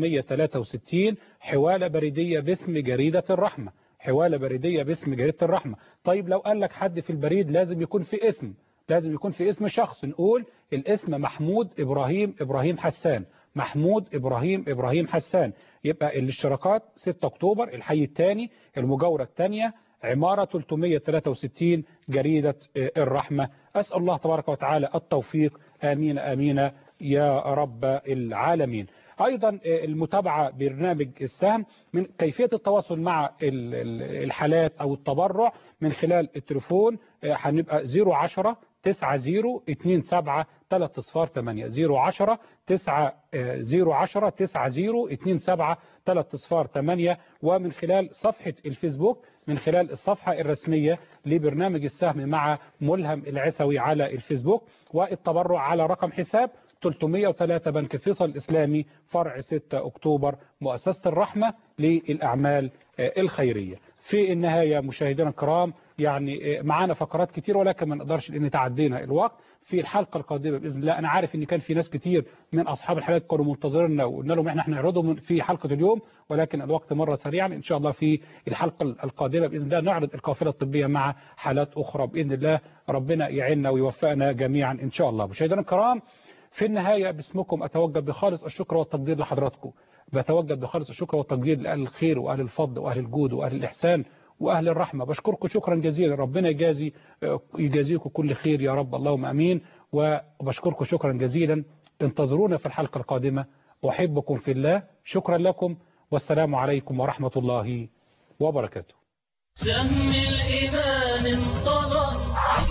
363 حوالة بريدية باسم جريدة الرحمة حوالة بريدية باسم جريدة الرحمة طيب لو قال لك حد في البريد لازم يكون في اسم لازم يكون في اسم شخص نقول الاسم محمود إبراهيم إبراهيم حسان محمود إبراهيم إبراهيم حسان يبقى الاشتراكات 6 أكتوبر الحي الثاني المجاورة الثانية عمارة 363 جريدة الرحمة أسأل الله تبارك وتعالى التوفيق آمين آمين يا رب العالمين أيضا المتابعة برنامج السهم من كيفية التواصل مع الحالات أو التبرع من خلال التليفون هنبقى 010 90 27 3 صفار 8 010 9 010 90 27 3 صفار 8 ومن خلال صفحة الفيسبوك من خلال الصفحة الرسمية لبرنامج السهم مع ملهم العسوي على الفيسبوك والتبرع على رقم حساب 303 بنك فيصل الإسلامي فرع 6 أكتوبر مؤسسة الرحمة للأعمال الخيرية في النهاية مشاهدينا الكرام يعني معانا فقرات كتير ولكن ما نقدرش لأن تعدينا الوقت في الحلقة القادمة بإذن الله أنا عارف إن كان في ناس كتير من أصحاب الحلقات كانوا منتظرنا وقلنا لهم إحنا هنعرضهم في حلقة اليوم ولكن الوقت مر سريعا إن شاء الله في الحلقة القادمة بإذن الله نعرض القافلة الطبية مع حالات أخرى بإذن الله ربنا يعيننا ويوفقنا جميعا إن شاء الله مشاهدينا الكرام في النهاية باسمكم أتوجه بخالص الشكر والتقدير لحضراتكم بتوجه بخالص الشكر والتقدير لأهل الخير وأهل الفضل وأهل الجود وأهل الإحسان وأهل الرحمة بشكركم شكرا جزيلا ربنا يجازي يجازيكم كل خير يا رب اللهم أمين وبشكركم شكرا جزيلا انتظرونا في الحلقة القادمة أحبكم في الله شكرا لكم والسلام عليكم ورحمة الله وبركاته سهم الإيمان انطلق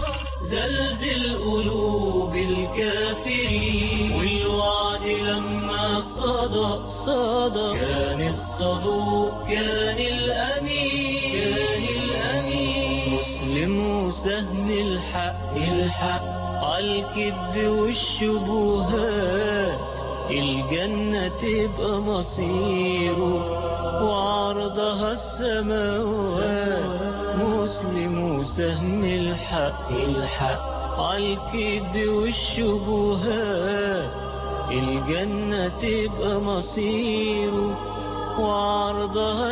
زلزل قلوب الكافرين والوعد لما صدى صدى كان الصدوق كان الأمين كان الأمين مسلم وسهم الحق الحق عالكذب والشبهات الجنة تبقى مصيره وعرضها السماوات مسلم وسهم الحق الحق عالكذب والشبهات الجنة تبقى مصيره وعرضها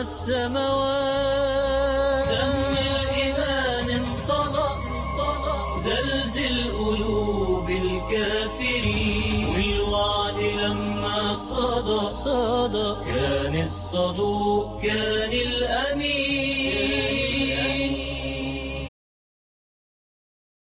السماوات سهم الإيمان انطلق زلزل قلوب الكافرين والوعد لما صدى صدى كان الصدوق كان